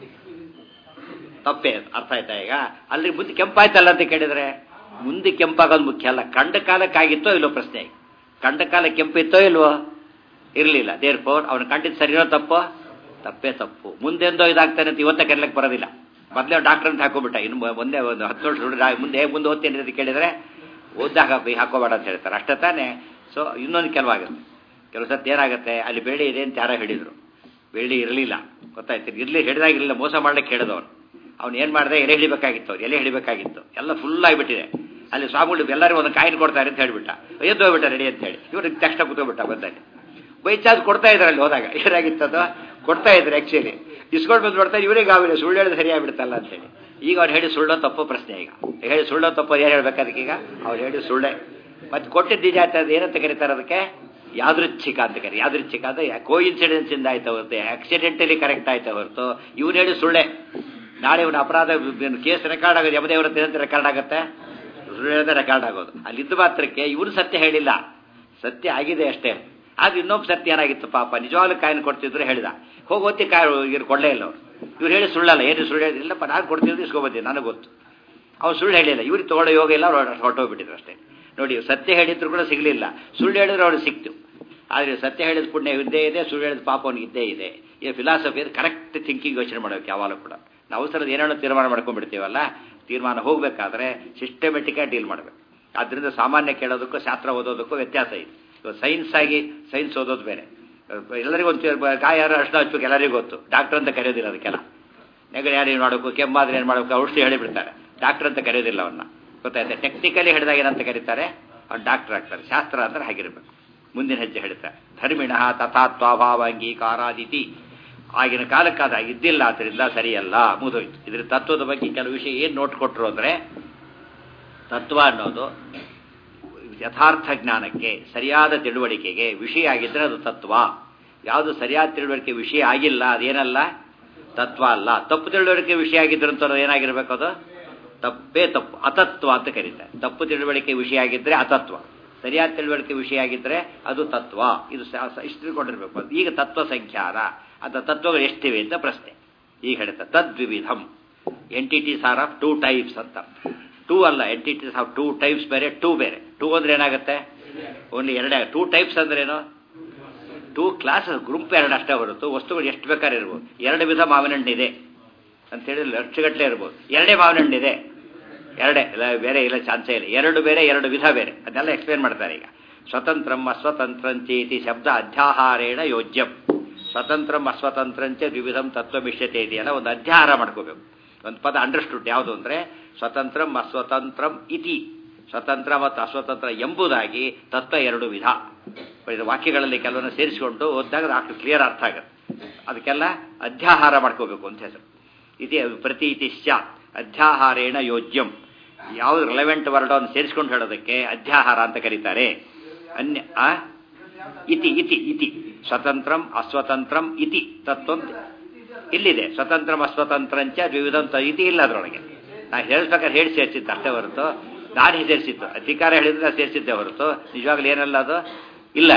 ತಪ್ಪೇ ಅರ್ಥ ಆಯ್ತಾ ಈಗ ಅಲ್ಲಿ ಮುಂದೆ ಕೆಂಪಾಯ್ತಲ್ಲ ಅಂತ ಕೇಳಿದ್ರೆ ಮುಂದೆ ಕೆಂಪಾಗೋದು ಮುಖ್ಯ ಅಲ್ಲ ಕಂಡ ಕಾಲಕ್ಕಾಗಿತ್ತೋ ಇಲ್ಲೋ ಪ್ರಶ್ನೆ ಕಂಡ ಕಾಲ ಕೆಂಪಿತ್ತೋ ಇಲ್ವೋ ಇರಲಿಲ್ಲ ದೇರ್ ಫೋರ್ ಅವನು ಕಂಡಿದ್ದು ಸರಿನೋ ತಪ್ಪೋ ತಪ್ಪೇ ತಪ್ಪು ಮುಂದೆಂದೋ ಇದಾಗ್ತಾನೆ ಅಂತ ಇವತ್ತೇ ಕರೀಲಕ್ಕೆ ಬರೋದಿಲ್ಲ ಮೊದಲೇ ಡಾಕ್ಟರ್ ಅಂತ ಹಾಕೋಬಿಟ್ಟ ಇನ್ನು ಒಂದೇ ಒಂದು ಹತ್ತು ವರ್ಷ ಹುಡುಗ ಮುಂದೆ ಹೇಗೆ ಮುಂದೆ ಓದ್ತೇನೆ ಅಂತ ಕೇಳಿದರೆ ಓದ್ದಾಗ ಹಾಕೋಬೇಡ ಅಂತ ಹೇಳ್ತಾರೆ ಅಷ್ಟೇ ತಾನೇ ಸೊ ಇನ್ನೊಂದು ಕೆಲವಾಗುತ್ತೆ ಕೆಲವು ಸತಿ ಏನಾಗುತ್ತೆ ಅಲ್ಲಿ ಬೆಳ್ಳಿ ಇದೆ ಅಂತ ಯಾರೋ ಹೇಳಿದರು ಬೆಳ್ಳಿ ಇರಲಿಲ್ಲ ಗೊತ್ತಾಯ್ತು ಇರಲಿ ಹಿಡಿದಾಗಿರಲಿಲ್ಲ ಮೋಸ ಮಾಡ್ಲಿಕ್ಕೆ ಹೇಳಿದವನು ಅವ್ನು ಏನು ಮಾಡಿದೆ ಎಲೆ ಹಿಡಿಬೇಕಾಗಿತ್ತು ಅವ್ರು ಎಲೆ ಹಿಡಿಬೇಕಾಗಿತ್ತು ಎಲ್ಲ ಫುಲ್ ಆಗಿಬಿಟ್ಟಿದೆ ಅಲ್ಲಿ ಸ್ವಾಮಿಗಳು ಎಲ್ಲರಿಗೂ ಒಂದು ಕಾಯಿನ್ ಕೊಡ್ತಾರೆ ಅಂತ ಹೇಳಿಬಿಟ್ಟ ಎದ್ದು ಹೋಗ್ಬಿಟ್ಟ ರೆಡಿ ಅಂತ ಹೇಳಿ ಇವ್ರಿಗೆ ತಕ್ಷಣ ಕೂತ್ಕೊಬಿಟ್ಟ ಬಂದಲ್ಲಿ ಬೈ ಚಾರ್ಜ್ ಕೊಡ್ತಾ ಇದ್ದಾರೆ ಅಲ್ಲಿ ಹೋದಾಗ ಏನಾಗಿತ್ತದು ಕೊಡ್ತಾ ಇದ್ರು ಆ್ಯಕ್ಚುಲಿ ಇಸ್ಕೊಂಡು ಬಂದು ನೋಡ್ತಾ ಇವರಿಗೆ ಆವಿಲ್ಲ ಸುಳ್ಳು ಹೇಳಿದ್ರೆ ಸರಿಯಾಗ್ಬಿಡ್ತಲ್ಲ ಅಂತ ಹೇಳಿ ಈಗ ಅವ್ರು ಹೇಳಿ ಸುಳ್ಳೋ ತಪ್ಪೋ ಪ್ರಶ್ನೆ ಈಗ ಹೇಳಿ ಸುಳ್ಳೋ ತಪ್ಪೋ ಏನು ಹೇಳ್ಬೇಕು ಅದಕ್ಕೆ ಈಗ ಅವ್ರು ಹೇಳಿ ಸುಳ್ಳೆ ಮತ್ತೆ ಕೊಟ್ಟಿದ್ದು ನಿಜ ಆಗ್ತದೆ ಏನಂತ ಕರೀತಾರೆ ಅದಕ್ಕೆ ಯಾದೃಚ್ಛಿಕ ಅಂತ ಕರಿ ಯಾದೃಚ್ಛಿಕ ಅಂದ್ರೆ ಕೋ ಇನ್ಸಿಡೆನ್ಸ್ ಇಂದ ಆಯ್ತು ಹೊರತು ಆಕ್ಸಿಡೆಂಟಲಿ ಕರೆಕ್ಟ್ ಆಯ್ತು ಹೊರತು ಇವನು ಹೇಳಿ ಸುಳ್ಳೆ ನಾಳೆ ಇವನು ಅಪರಾಧ ಕೇಸ್ ರೆಕಾರ್ಡ್ ಆಗೋದು ಯಮದೇವರ ಅಂತ ರೆಕಾರ್ಡ್ ಆಗುತ್ತೆ ಸುಳ್ಳು ಹೇಳಿದ್ರೆ ರೆಕಾರ್ಡ್ ಆಗೋದು ಅಲ್ಲಿದ್ದು ಮಾತ್ರಕ್ಕೆ ಇವನು ಸತ್ಯ ಹೇಳಿಲ್ಲ ಸತ್ಯ ಆಗಿದೆ ಅಷ್ಟೇ ಆದ್ರೆ ಇನ್ನೊಬ್ಬ ಸತ್ಯ ಏನಾಗಿತ್ತು ಪಾಪ ನಿಜವಾಗ್ಲೂ ಕಾಯಿನ ಕೊಡ್ತಿದ್ರು ಹೇಳಿದ ಹೋಗೋತಿ ಕಾಯಿ ಇವ್ರು ಕೊಡಲೇ ಇಲ್ಲ ಅವ್ರು ಇವ್ರು ಹೇಳಿ ಸುಳ್ಳಲ್ಲ ಏನು ಸುಳ್ಳು ಹೇಳಿಲ್ಲ ಇಲ್ಲಪ್ಪ ನಾನು ಕೊಡ್ತಿದ್ದು ಇಸ್ಕೊಬಂದಿ ನನಗೆ ಗೊತ್ತು ಅವ್ನು ಸುಳ್ಳು ಹೇಳಿಲ್ಲ ಇವ್ರಿಗೆ ತೊಗೊಳ್ಳೋ ಯೋಗ ಇಲ್ಲ ಅವ್ರು ಹೊರಟೋಗ್ಬಿಟ್ಟಿದ್ರು ಅಷ್ಟೇ ನೋಡಿ ಸತ್ಯ ಹೇಳಿದ್ರು ಕೂಡ ಸಿಗಲಿಲ್ಲ ಸುಳ್ಳು ಹೇಳಿದ್ರು ಅವ್ರಿಗೆ ಸಿಕ್ತು ಆದರೆ ಸತ್ಯ ಹೇಳಿದ ಪುಣ್ಯ ಇದ್ದೇ ಇದೆ ಸುಳ್ಳು ಹೇಳಿದ ಪಾಪ ಅವನಿಗೆ ಇದ್ದೇ ಇದೆ ಈ ಫಿಲಾಸಫಿ ಅದು ಕರೆಕ್ಟ್ ಥಿಂಕಿಂಗ್ ಯೋಚನೆ ಮಾಡಬೇಕು ಯಾವಾಗಲೂ ಕೂಡ ನಾವು ಅವಸರದ ಏನೇನೋ ತೀರ್ಮಾನ ಮಾಡ್ಕೊಂಡ್ಬಿಡ್ತೀವಲ್ಲ ತೀರ್ಮಾನ ಹೋಗಬೇಕಾದ್ರೆ ಸಿಸ್ಟಮೆಟಿಕಾಗಿ ಡೀಲ್ ಮಾಡಬೇಕು ಆದ್ದರಿಂದ ಸಾಮಾನ್ಯ ಕೇಳೋದಕ್ಕೂ ಶಾಸ್ತ್ರ ಓದೋದಕ್ಕೂ ವ್ಯತ್ಯಾಸ ಇದೆ ಇವಾಗ ಸೈನ್ಸ್ ಆಗಿ ಸೈನ್ಸ್ ಓದೋದು ಬೇರೆ ಎಲ್ಲರಿಗೂ ಒಂದು ಗಾಯ ಯಾರು ಅಷ್ಟು ಹಚ್ಬೇಕು ಎಲ್ಲರಿಗೂ ಗೊತ್ತು ಡಾಕ್ಟರ್ ಅಂತ ಕರೆಯೋದಿಲ್ಲ ಅದಕ್ಕೆಲ್ಲ ನೆಗಡಿ ಯಾರು ಏನು ಮಾಡಬೇಕು ಕೆಮ್ಮಾದ್ರೆ ಏನು ಮಾಡಬೇಕು ಔಷಧಿ ಹೇಳಿಬಿಡ್ತಾರೆ ಡಾಕ್ಟರ್ ಅಂತ ಕರೆಯೋದಿಲ್ಲ ಅವನ್ನ ಗೊತ್ತಾಯ್ತು ಟೆಕ್ನಿಕಲಿ ಹಿಡಿದಾಗ ಏನಂತ ಕರೀತಾರೆ ಅವ್ನು ಡಾಕ್ಟರ್ ಆಗ್ತಾರೆ ಶಾಸ್ತ್ರ ಅಂದ್ರೆ ಹಾಗಿರ್ಬೇಕು ಮುಂದಿನ ಹೆಜ್ಜೆ ಹೇಳ್ತಾರೆ ಧರ್ಮಿಣ ತಥಾತ್ವಾಭಾವ ಅಂಗೀಕಾರಾದಿತಿ ಆಗಿನ ಕಾಲಕ್ಕೆ ಅದು ಇದ್ದಿಲ್ಲ ಆದ್ದರಿಂದ ಸರಿಯಲ್ಲ ಮುಗಿದೋಯ್ತು ಇದ್ರ ತತ್ವದ ಬಗ್ಗೆ ಕೆಲವು ವಿಷಯ ಏನು ನೋಟ್ ಕೊಟ್ಟರು ಅಂದರೆ ತತ್ವ ಅನ್ನೋದು ಯಥಾರ್ಥ ಜ್ಞಾನಕ್ಕೆ ಸರಿಯಾದ ತಿಳುವಳಿಕೆಗೆ ವಿಷಯ ಆಗಿದ್ರೆ ಅದು ತತ್ವ ಯಾವುದು ಸರಿಯಾದ ತಿಳುವಳಿಕೆ ವಿಷಯ ಆಗಿಲ್ಲ ಅದೇನಲ್ಲ ತತ್ವ ಅಲ್ಲ ತಪ್ಪು ತಿಳುವಳಿಕೆ ವಿಷಯ ಆಗಿದ್ರಂತ ಏನಾಗಿರ್ಬೇಕು ಅದು ತಪ್ಪೇ ತಪ್ಪು ಅತತ್ವ ಅಂತ ಕರೀತಾರೆ ತಪ್ಪು ತಿಳುವಳಿಕೆ ವಿಷಯ ಆಗಿದ್ರೆ ಅತತ್ವ ಸರಿಯಾದ ತಿಳುವಳಿಕೆ ವಿಷಯ ಆಗಿದ್ರೆ ಅದು ತತ್ವ ಇದು ಇಷ್ಟು ತಿಳ್ಕೊಂಡಿರ್ಬೇಕು ಈಗ ತತ್ವ ಸಂಖ್ಯಾನ ಅಂತ ತತ್ವಗಳು ಎಷ್ಟಿವೆ ಅಂತ ಪ್ರಶ್ನೆ ಈಗ ಹೇಳ್ತಾ ತದ್ವಿವಿಧಂ entities are of two types ಅಂತ ಟೂ ಅಲ್ಲ ಎಂಟಿಟೀಸ್ ಆಫ್ ಟೂ ಟೈಪ್ಸ್ ಬೇರೆ ಟೂ ಬೇರೆ ಟೂ ಅಂದ್ರೆ ಏನಾಗುತ್ತೆ ಓನ್ಲಿ ಎರಡೇ ಟೂ ಟೈಪ್ಸ್ ಅಂದ್ರೇನು ಟೂ ಕ್ಲಾಸ್ ಗ್ರೂಪ್ ಎರಡು ಅಷ್ಟೇ ಹೊರತು ವಸ್ತುಗಳು ಎಷ್ಟು ಬೇಕಾದ್ರೆ ಇರ್ಬೋದು ಎರಡು ವಿಧ ಮಾವಿನ ಹಣ್ಣಿದೆ ಅಂತೇಳಿ ಲಕ್ಷಗಟ್ಟಲೆ ಇರ್ಬೋದು ಎರಡೇ ಮಾವಿನ ಹಣ್ಣಿದೆ ಎರಡೇ ಇಲ್ಲ ಬೇರೆ ಇಲ್ಲ ಚಾನ್ಸೇ ಇಲ್ಲ ಎರಡು ಬೇರೆ ಎರಡು ವಿಧ ಬೇರೆ ಅದನ್ನೆಲ್ಲ ಎಕ್ಸ್ಪ್ಲೇನ್ ಮಾಡ್ತಾರೆ ಈಗ ಸ್ವತಂತ್ರಂ ಅಸ್ವತಂತ್ರಂಚೇತಿ ಶಬ್ದ ಅಧ್ಯಾಹಾರೇಣ ಯೋಜ್ಯಂ ಸ್ವತಂತ್ರಂ ಅಸ್ವತಂತ್ರಂಚ ದ್ವಿವಿಧಂ ತತ್ವಮಿಷ್ಯತೆ ಇದೆಯಲ್ಲ ಒಂದು ಅಧ್ಯಾಹಾರ ಮಾಡ್ಕೋಬೇಕು ಒಂದು ಪದ ಅಂಡರ್ಸ್ಟುಡ್ ಯಾವುದು ಅಂದರೆ ಸ್ವತಂತ್ರಂ ಅಸ್ವತಂತ್ರಂ ಇತಿ ಸ್ವತಂತ್ರ ಮತ್ತು ಅಸ್ವತಂತ್ರ ಎಂಬುದಾಗಿ ತತ್ವ ಎರಡು ವಿಧ ಇದು ವಾಕ್ಯಗಳಲ್ಲಿ ಕೆಲವನ್ನ ಸೇರಿಸಿಕೊಂಡು ಓದಿದಾಗ ಅದು ಕ್ಲಿಯರ್ ಅರ್ಥ ಆಗುತ್ತೆ ಅದಕ್ಕೆಲ್ಲ ಅಧ್ಯಾಹಾರ ಮಾಡ್ಕೋಬೇಕು ಅಂತ ಹೆಸರು ಇದೇ ಪ್ರತೀತಿ ಸ್ಯಾತ್ ಅಧ್ಯಾಹಾರೇಣ ಯೋಜ್ಯಂ ಯಾವುದು ರಿಲೆವೆಂಟ್ ವರ್ಡ್ ಅನ್ನು ಸೇರಿಸ್ಕೊಂಡು ಹೇಳೋದಕ್ಕೆ ಅಧ್ಯಾಹಾರ ಅಂತ ಕರೀತಾರೆ ಅನ್ಯ ಇತಿ ಇತಿ ಇತಿ ಸ್ವತಂತ್ರಂ ಅಸ್ವತಂತ್ರಂ ಇತಿ ತತ್ವ ಇಲ್ಲಿದೆ ಸ್ವತಂತ್ರಂ ಅಸ್ವತಂತ್ರಂಚ ದ್ವಿವಿಧಂ ಇತಿ ಇಲ್ಲ ಅದರೊಳಗೆ ನಾ ಹೇಳ್ಬೇಕಾದ್ರೆ ಹೇಳಿ ಸೇರಿಸಿದ್ದು ಅಷ್ಟೇ ಹೊರತು ನಾನು ಸೇರಿಸಿದ್ದು ಅಧಿಕಾರ ಹೇಳಿದ್ರೆ ನಾನು ಸೇರಿಸಿದ್ದೆ ಹೊರತು ನಿಜವಾಗ್ಲೂ ಏನಲ್ಲ ಅದು ಇಲ್ಲ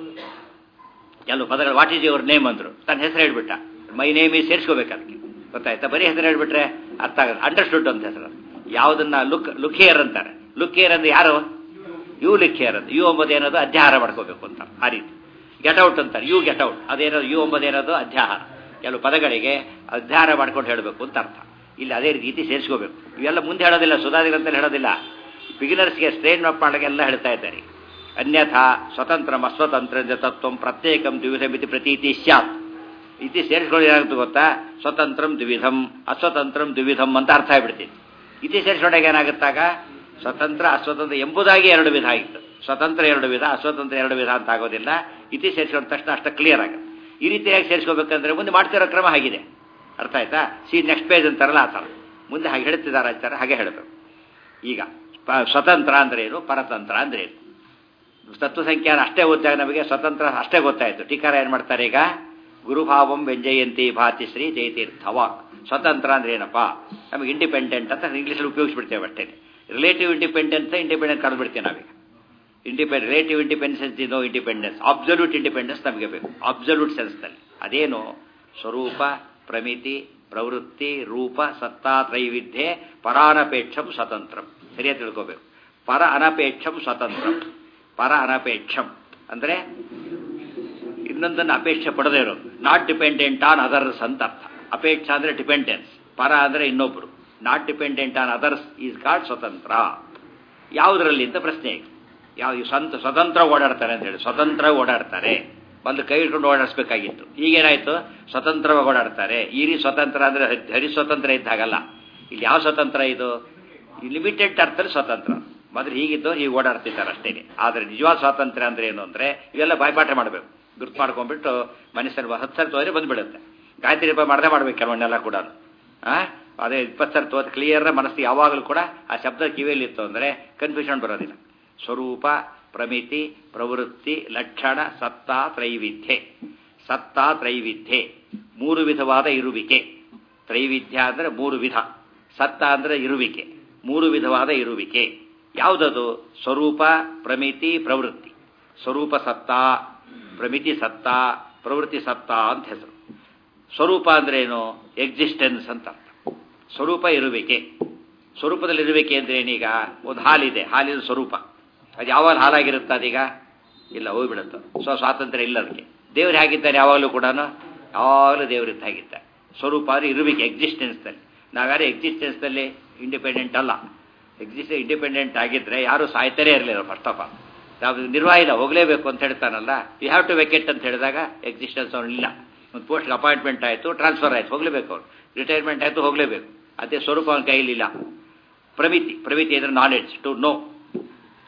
ಕೆಲವು ಪದಗಳು ವಾಟ್ ಈಸ್ ಯುವರ್ ನೇಮ್ ಅಂದ್ರು ತನ್ನ ಹೆಸರು ಹೇಳ್ಬಿಟ್ಟ ಮೈ ನೇಮ್ ಈ ಸೇರಿಸ್ಕೋಬೇಕು ಅದಕ್ಕೆ ಗೊತ್ತಾಯ್ತಾ ಬರೀ ಹೆಸರು ಹೇಳ್ಬಿಟ್ರೆ ಅರ್ಥ ಆಗಲ್ಲ ಅಂಡರ್ಸ್ಟುಡ್ ಅಂತ ಹೆಸರು ಯಾವುದನ್ನ ಲುಕ್ ಲುಕಿಯರ್ ಅಂತಾರೆ ಲುಕಿಯರ್ ಅಂದ್ರೆ ಯಾರು ಯು ಲಿಖಿಯರ್ ಅಂತ ಯು ಎಂಬುದು ಏನದು ಅಧ್ಯಾಹಾರ ಮಾಡ್ಕೋಬೇಕು ಅಂತ ಆ ರೀತಿ ಗೆಟ್ ಔಟ್ ಅಂತಾರೆ ಯು ಗೆಟ್ ಔಟ್ ಅದೇನದು ಯು ಎಂಬುದು ಏನದು ಅಧ್ಯಾಹಾರ ಕೆಲವು ಪದಗಳಿಗೆ ಅಧ್ಯಾಹಾರ ಮಾಡ್ಕೊಂಡು ಹೇಳಬೇಕು ಅಂತ ಅರ್ಥ ಇಲ್ಲಿ ಅದೇ ರೀತಿ ಸೇರಿಸ್ಕೋಬೇಕು ಇವೆಲ್ಲ ಮುಂದೆ ಹೇಳೋದಿಲ್ಲ ಸುಧಾದಿಗಳಂತಲೇ ಹೇಳೋದಿಲ್ಲ ಬಿಗಿನರ್ಸ್ಗೆ ಸ್ಟ್ರೈನ್ ಅಪ್ ಮಾಡೋಕ್ಕೆಲ್ಲ ಹೇಳ್ತಾ ಇದ್ದಾರೆ ಅನ್ಯಥಾ ಸ್ವತಂತ್ರ ಅಸ್ವತಂತ್ರ ತತ್ವ ಪ್ರತ್ಯೇಕಂ ದ್ವಿವಿಧಮಿತಿ ಪ್ರತೀತಿ ಸ್ಯಾತ್ ಇತಿ ಸೇರಿಸ್ಕೊಂಡು ಏನಾಗುತ್ತೆ ಗೊತ್ತಾ ಸ್ವತಂತ್ರಂ ದ್ವಿವಿಧಂ ಅಸ್ವತಂತ್ರಂ ದ್ವಿವಿಧಂ ಅಂತ ಅರ್ಥ ಆಗ್ಬಿಡ್ತೀನಿ ಇತಿ ಸೇರಿಸ್ಕೊಂಡಾಗ ಏನಾಗುತ್ತಾಗ ಸ್ವತಂತ್ರ ಅಸ್ವತಂತ್ರ ಎಂಬುದಾಗಿ ಎರಡು ವಿಧ ಆಗಿತ್ತು ಸ್ವತಂತ್ರ ಎರಡು ವಿಧ ಅಸ್ವತಂತ್ರ ಎರಡು ವಿಧ ಅಂತ ಆಗೋದಿಲ್ಲ ಇತಿ ಸೇರಿಸ್ಕೊಂಡ ತಕ್ಷಣ ಅಷ್ಟ ಕ್ಲಿಯರ್ ಆಗುತ್ತೆ ಈ ರೀತಿಯಾಗಿ ಸೇರಿಸ್ಕೋಬೇಕಂದ್ರೆ ಮುಂದೆ ಮಾಡ್ತಿರೋ ಕ್ರಮ ಆಗಿದೆ ಅರ್ಥ ಆಯ್ತಾ ಸಿ ನೆಕ್ಸ್ಟ್ ಪೇಜ್ ಅಂತಾರಲ್ಲ ಆ ಥರ ಮುಂದೆ ಹಾಗೆ ಹೇಳ್ತಿದ್ದಾರೆ ಅಂತಾರೆ ಹಾಗೆ ಹೇಳಬೇಕು ಈಗ ಸ್ವತಂತ್ರ ಅಂದ್ರೆ ಏನು ಪರತಂತ್ರ ಅಂದ್ರೆ ಏನು ತತ್ವ ಸಂಖ್ಯಾನ ಅಷ್ಟೇ ಓದಿದಾಗ ನಮಗೆ ಸ್ವತಂತ್ರ ಅಷ್ಟೇ ಗೊತ್ತಾಯಿತು ಟೀಕಾರ ಏನು ಮಾಡ್ತಾರೆ ಈಗ ಗುರುಭಾವಂ ವ್ಯಂಜಯಂತಿ ಭಾತಿ ಶ್ರೀ ಜಯತೀರ್ಥವ ಸ್ವತಂತ್ರ ಅಂದ್ರೆ ಏನಪ್ಪ ನಮಗೆ ಇಂಡಿಪೆಂಡೆಂಟ್ ಅಂತ ಇಂಗ್ಲೀಷಲ್ಲಿ ಉಪಯೋಗಿಸ್ಬಿಡ್ತೇವೆ ಅಷ್ಟೇ ರಿಲೇಟಿವ್ ಇಂಡಿಪೆಂಡೆನ್ಸ್ ಇಂಡಿಪೆಂಡೆಂಟ್ ಕರೆದ್ಬಿಡ್ತೇವೆ ನಾವೀಗ independent relative independence no independence absolute independence ನಮಗೆ ಬೇಕು ಅಬ್ಸಲ್ಯೂಟ್ ಸೆನ್ಸ್ನಲ್ಲಿ ಅದೇನು ಸ್ವರೂಪ ಪ್ರಮಿತಿ ಪ್ರವೃತ್ತಿ ರೂಪ ಸತ್ತಾ ತ್ರೈವಿಧ್ಯೆ ಪರಾನಪೇಕ್ಷಂ ಸ್ವತಂತ್ರಂ ಸರಿಯಾಗಿ ತಿಳ್ಕೋಬೇಕು ಪರ ಅನಪೇಕ್ಷಂ ಸ್ವತಂತ್ರಂ ಪರ ಅನಪೇಕ್ಷಂ ಅಂದರೆ ಇನ್ನೊಂದನ್ನು ಅಪೇಕ್ಷೆ ಪಡದೇ ಇರೋದು ನಾಟ್ ಡಿಪೆಂಡೆಂಟ್ ಆನ್ ಅದರ್ಸ್ ಅಂತ ಅರ್ಥ ಅಪೇಕ್ಷ ಅಂದರೆ ಡಿಪೆಂಡೆನ್ಸ್ ಪರ ಅಂದರೆ ಇನ್ನೊಬ್ಬರು not dependent on others is called ಸ್ವತಂತ್ರ ಯಾವುದರಲ್ಲಿ ಅಂತ ಪ್ರಶ್ನೆ ಯಾವ ಸ್ವಂತ ಸ್ವತಂತ್ರ ಓಡಾಡ್ತಾರೆ ಅಂತ ಹೇಳಿ ಸ್ವತಂತ್ರ ಓಡಾಡ್ತಾರೆ ಬಂದು ಕೈ ಹಿಡ್ಕೊಂಡು ಓಡಾಡಿಸ್ಬೇಕಾಗಿತ್ತು ಈಗೇನಾಯ್ತು ಸ್ವತಂತ್ರವಾಗಿ ಓಡಾಡ್ತಾರೆ ಈ ರೀತಿ ಸ್ವತಂತ್ರ ಅಂದರೆ ಹರಿ ಸ್ವತಂತ್ರ ಇದ್ದಾಗಲ್ಲ ಇಲ್ಲಿ ಯಾವ ಸ್ವತಂತ್ರ ಇದು ಲಿಮಿಟೆಡ್ ಅರ್ಥದಲ್ಲಿ ಸ್ವತಂತ್ರ ಮೊದಲು ಹೀಗಿದ್ದು ಹೀಗೆ ಓಡಾಡ್ತಿದ್ದಾರೆ ಅಷ್ಟೇ ಆದರೆ ನಿಜವಾದ ಸ್ವಾತಂತ್ರ್ಯ ಅಂದ್ರೆ ಏನು ಅಂದರೆ ಇವೆಲ್ಲ ಬಾಯ್ಪಾಠ ಮಾಡಬೇಕು ಗುರ್ತು ಮಾಡ್ಕೊಂಡ್ಬಿಟ್ಟು ಮನುಷ್ಯನ ಹತ್ತು ಸರಿ ತೋದ್ರೆ ಬಂದ್ಬಿಡುತ್ತೆ ಗಾಯತ್ರಿ ರೂಪಾಯಿ ಮಾಡದೆ ಮಾಡ್ಬೇಕು ಕೆಲವನ್ನೆಲ್ಲ ಕೂಡ ಅದೇ ಇಪ್ಪತ್ತು ಸರಿ ತೋದ ಕ್ಲಿಯರ್ ಮನಸ್ಸು ಯಾವಾಗಲೂ ಕೂಡ ಆ ಶಬ್ದ ಕಿವಿಯಲ್ಲಿತ್ತು ಅಂದರೆ ಕನ್ಫ್ಯೂಷನ್ ಬರೋದಿಲ್ಲ ಸ್ವರೂಪ ಪ್ರಮಿತಿ ಪ್ರವೃತ್ತಿ ಲಕ್ಷಣ ಸತ್ತಾ ತ್ರೈವಿಧ್ಯೆ ಸತ್ತಾ ತ್ರೈವಿಧ್ಯೆ ಮೂರು ವಿಧವಾದ ಇರುವಿಕೆ ತ್ರೈವಿಧ್ಯ ಅಂದರೆ ಮೂರು ವಿಧ ಸತ್ತ ಅಂದರೆ ಇರುವಿಕೆ ಮೂರು ವಿಧವಾದ ಇರುವಿಕೆ ಯಾವುದದು ಸ್ವರೂಪ ಪ್ರಮಿತಿ ಪ್ರವೃತ್ತಿ ಸ್ವರೂಪ ಸತ್ತಾ ಪ್ರಮಿತಿ ಸತ್ತಾ ಪ್ರವೃತ್ತಿ ಸತ್ತಾ ಅಂತ ಹೆಸರು ಸ್ವರೂಪ ಅಂದ್ರೆ ಏನು ಎಕ್ಸಿಸ್ಟೆನ್ಸ್ ಅಂತ ಅರ್ಥ ಸ್ವರೂಪ ಇರುವಿಕೆ ಸ್ವರೂಪದಲ್ಲಿ ಇರುವಿಕೆ ಅಂದ್ರೆ ಏನೀಗ ಒಂದು ಹಾಲಿದೆ ಹಾಲಿನ ಸ್ವರೂಪ ಅದು ಯಾವಾಗ ಹಾಲಾಗಿರುತ್ತೆ ಅದೀಗ ಇಲ್ಲ ಹೋಗ್ಬಿಡುತ್ತೆ ಸೊ ಸ್ವಾತಂತ್ರ್ಯ ಇಲ್ಲ ಅದಕ್ಕೆ ದೇವ್ರು ಹೇಗಿದ್ದಾರೆ ಯಾವಾಗಲೂ ಕೂಡ ಯಾವಾಗಲೂ ದೇವರಿದ್ದ ಹಾಗಿದ್ದಾರೆ ಸ್ವರೂಪ ಅಂದರೆ ಇರುವಿಕೆ ಎಕ್ಸಿಸ್ಟೆನ್ಸ್ನಲ್ಲಿ ನಾವ್ಯಾರು ಎಕ್ಸಿಸ್ಟೆನ್ಸ್ನಲ್ಲಿ ಇಂಡಿಪೆಂಡೆಂಟ್ ಅಲ್ಲ ಎಕ್ಸಿಸ್ಟ್ ಇಂಡಿಪೆಂಡೆಂಟ್ ಆಗಿದ್ರೆ ಯಾರು ಸಾಯ್ತಾರೇ ಇರಲಿಲ್ಲ ಫಸ್ಟ್ ಆಫ್ ಆಲ್ ನಾವು ನಿರ್ವಾಹಿತ ಹೋಗಲೇಬೇಕು ಅಂತ ಹೇಳ್ತಾನಲ್ಲ ಯು ಹ್ಯಾವ್ ಟು ವೆಕೆಟ್ ಅಂತ ಹೇಳಿದಾಗ ಎಕ್ಸಿಸ್ಟೆನ್ಸ್ ಅವ್ನು ಇಲ್ಲ ಒಂದು ಪೋಸ್ಟ್ ಅಪಾಯಿಂಟ್ಮೆಂಟ್ ಆಯಿತು ಟ್ರಾನ್ಸ್ಫರ್ ಆಯಿತು ಹೋಗಲೇಬೇಕು ಅವ್ರು ರಿಟೈರ್ಮೆಂಟ್ ಆಯಿತು ಹೋಗಲೇಬೇಕು ಅದೇ ಸ್ವರೂಪ ಅವನ ಕೈಲಿಲ್ಲ ಪ್ರಮಿತಿ ಪ್ರಮಿತಿ ಅಂದರೆ ನಾಲೆಡ್ಜ್ ಟು ನೋ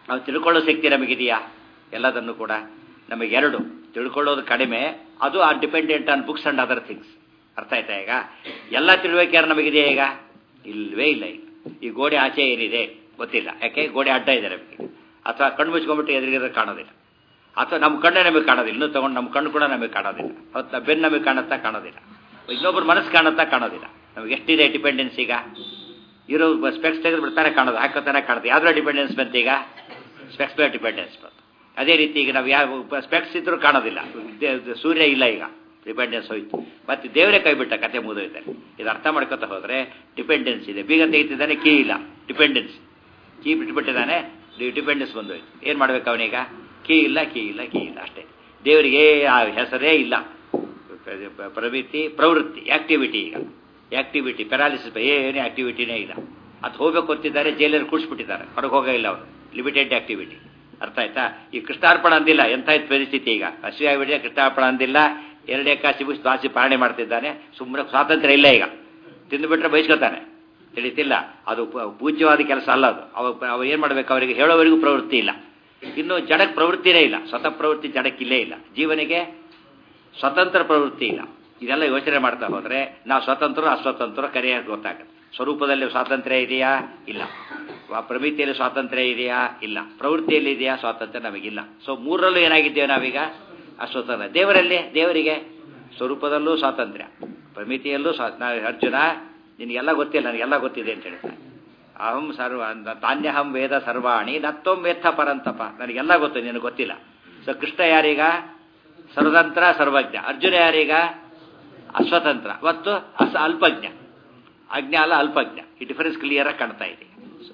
ನಾವು ತಿಳ್ಕೊಳ್ಳೋ ಶಕ್ತಿ ನಮಗಿದೆಯಾ ಎಲ್ಲದನ್ನು ಕೂಡ ನಮಗೆ ಎರಡು ತಿಳ್ಕೊಳ್ಳೋದು ಕಡಿಮೆ ಅದು ಆ dependent on books and other things ಅರ್ಥ ಆಯ್ತಾ ಈಗ ಎಲ್ಲ ತಿಳುವಳಿಕೆ ನಮಗಿದೆಯಾ ಈಗ ಇಲ್ವೇ ಇಲ್ಲ ಈಗ ಈ ಗೋಡೆ ಆಚೆ ಏನಿದೆ ಗೊತ್ತಿಲ್ಲ ಯಾಕೆ ಗೋಡೆ ಅಡ್ಡ ಇದೆ ನಮಗೆ ಅಥವಾ ಕಣ್ಣು ಮುಚ್ಕೊಂಡ್ಬಿಟ್ಟು ಎದುರಿಗೆ ಕಾಣೋದಿಲ್ಲ ಅಥವಾ ನಮ್ಮ ಕಣ್ಣೇ ನಮಗೆ ಕಾಣೋದಿಲ್ಲ ಇನ್ನೂ ತಗೊಂಡು ನಮ್ಮ ಕಣ್ಣು ಕೂಡ ನಮಗೆ ಕಾಣೋದಿಲ್ಲ ಅಥವಾ ಬೆನ್ನು ನಮಗೆ ಕಾಣುತ್ತಾ ಕಾಣೋದಿಲ್ಲ ಇನ್ನೊಬ್ರು ಮನಸ್ಸು ಕಾಣುತ್ತಾ ಕಾಣೋದಿಲ್ಲ ನಮಗೆ ಎಷ್ಟಿದೆ ಡಿಪೆಂಡೆನ್ಸ್ ಈಗ ಇರೋ ಸ್ಪೆಕ್ಸ್ ತೆಗೆದು ಬಿಡ್ತಾನೆ ಕಾಣೋದು ಹಾಕೋತಾನೆ ಕಾಣೋದು ಯಾವ್ದ್ರ ಡಿಪೆಂಡೆನ್ಸ್ ಬಂತು ಈಗ ಸ್ಪೆಕ್ಸ್ ಮೇಲೆ ಡಿಪೆಂಡೆನ್ಸ್ ಬಂತು ಅದೇ ರೀತಿ ಈಗ ನಾವು ಯಾವ ಸ್ಪೆಕ್ಸ್ ಇದ್ರೂ ಕಾಣೋದಿಲ್ಲ ದೇ- ಸೂರ್ಯ ಇಲ್ಲ ಈಗ ಡಿಪೆಂಡೆನ್ಸ್ ಹೋಯ್ತು ಮತ್ತೆ ದೇವರೇ ಕೈ ಬಿಟ್ಟ ಕತೆ ಮುಗಿದೋಯ್ತಾರೆ ಇದು ಅರ್ಥ ಮಾಡ್ಕೊತಾ ಹೋದ್ರೆ ಡಿಪೆಂಡೆನ್ಸ್ ಇದೆ ಬೀಗ ತೆಗಿತಿದ್ದಾನೆ ಕೀ ಇಲ್ಲ ಡಿಪೆಂಡೆನ್ಸ್ ಕೀ ಬಿಟ್ಬಿಟ್ಟಿದ್ದಾನೆ ಡಿಪೆಂಡೆನ್ಸ್ ಬಂದೋಯ್ತು ಏನು ಮಾಡ್ಬೇಕು ಅವನೀಗ ಕೀ ಇಲ್ಲ ಕೀ ಇಲ್ಲ ಕೀ ಇಲ್ಲ ಅಷ್ಟೇ ದೇವರಿಗೆ ಆ ಹೆಸರೇ ಇಲ್ಲ ಪ್ರವೃತ್ತಿ ಪ್ರವೃತ್ತಿ ಆಕ್ಟಿವಿಟಿ ಈಗ ಆಕ್ಟಿವಿಟಿ ಪ್ಯಾರಾಲಿಸಿಸ್ ಏನು ಆಕ್ಟಿವಿಟಿನೇ ಇಲ್ಲ ಅದು ಹೋಗ್ಬೇಕು ಅಂತಿದ್ದಾರೆ ಜೈಲಲ್ಲಿ ಕೂಡಿಸ್ಬಿಟ್ಟಿದ್ದಾರೆ ಹೊರಗೆ ಹೋಗಿಲ್ಲ ಅವರು ಲಿಮಿಟೆಡ್ ಆಕ್ಟಿವಿಟಿ ಅರ್ಥ ಆಯ್ತಾ ಈ ಕೃಷ್ಣಾರ್ಪಣ ಅಂದಿಲ್ಲ ಎಂಥ ಇದ್ ಪರಿಸ್ಥಿತಿ ಈಗ ಹಸಿವೆ ಆಗ್ಬಿಟ್ಟಿದೆ ಕೃಷ್ಣಾರ್ಪಣ ಅಂದಿಲ್ಲ ಎರಡೇ ಕಾಸಿ ಮುಗಿಸಿ ದಾಸಿ ಪಾಲನೆ ಮಾಡ್ತಿದ್ದಾನೆ ಸುಮ್ಮನೆ ಸ್ವಾತಂತ್ರ್ಯ ಇಲ್ಲ ಈಗ ತಿಂದುಬಿಟ್ರೆ ಬಯಸ್ಕೊತಾನೆ ತಿಳಿತಿಲ್ಲ ಅದು ಪ- ಪೂಜ್ಯವಾದ ಕೆಲಸ ಅಲ್ಲ ಅದು ಅವ ಅವ ಏನು ಮಾಡ್ಬೇಕು ಅವರಿಗೆ ಹೇಳೋವರೆಗೂ ಪ್ರವೃತ್ತಿ ಇಲ್ಲ ಇನ್ನು ಜಡಕ್ಕೆ ಪ್ರವೃತ್ತಿನೇ ಇಲ್ಲ ಸ್ವತಃ ಪ್ರವೃತ್ತಿ ಜಡಕ್ಕಿಲ್ಲೇ ಇಲ್ಲ ಜೀವನಿಗೆ ಸ್ವತಂತ್ರ ಪ್ರವೃತ್ತಿ ಇಲ್ಲ ಇದೆಲ್ಲ ಯೋಚನೆ ಮಾಡ್ತಾ ಹೋದ್ರೆ ನಾವು ಸ್ವತಂತ್ರ ಅಸ್ವತಂತ್ರ ಕರೆಯ ಗೊತ್ತಾಗುತ್ತೆ ಸ್ವರೂಪದಲ್ಲಿ ಸ್ವಾತಂತ್ರ್ಯ ಇದೆಯಾ ಇಲ್ಲ ವ- ಪ್ರಮಿತಿಯಲ್ಲಿ ಸ್ವಾತಂತ್ರ್ಯ ಇದೆಯಾ ಇಲ್ಲ ಪ್ರವೃತ್ತಿಯಲ್ಲಿ ಇದೆಯಾ ಸ್ವಾತಂತ್ರ್ಯ ನಮಗಿಲ್ಲ ಸೊ ಮೂರರಲ್ಲೂ ಏನಾಗಿದ್ದೇವೆ ನಾವೀಗ ಅಸ್ವತಂತ್ರ ದೇವರಲ್ಲಿ ದೇವರಿಗೆ ಸ್ವರೂಪದಲ್ಲೂ ಸ್ವಾತಂತ್ರ್ಯ ಪ್ರಮಿತಿಯಲ್ಲೂ ಸ್ವಾ ನಾ- ಅರ್ಜುನ ನಿನಗೆಲ್ಲ ಗೊತ್ತಿಲ್ಲ ನನಗೆಲ್ಲ ಗೊತ್ತಿದೆ ಅಂತ ಹೇಳ್ತಾನೆ ಅಹಂ ಸರ್ವ ತಾನ್ಯಹಂ ವೇದ ಸರ್ವಾಣಿ ನತ್ತೊಂ ವೇತ್ತ ಪರಂತಪ ನನಗೆಲ್ಲ ಗೊತ್ತು ನಿನಗೆ ಗೊತ್ತಿಲ್ಲ ಸೊ ಕೃಷ್ಣ ಯಾರೀಗ ಸರ್ವತಂತ್ರ ಸರ್ವಜ್ಞ ಅರ್ಜುನ ಯಾರೀಗ ಅಸ್ವತಂತ್ರ ಮತ್ತು ಅಸ ಅಲ್ಪಜ್ಞ ಅಜ್ಞ ಅಲ್ಲ ಅಲ್ಪಜ್ಞ ಈ ಡಿಫರೆನ್ಸ್ ಕ್ಲಿಯರ್ ಆಗಿ ಕಾಣ್ತಾ ಇದೆ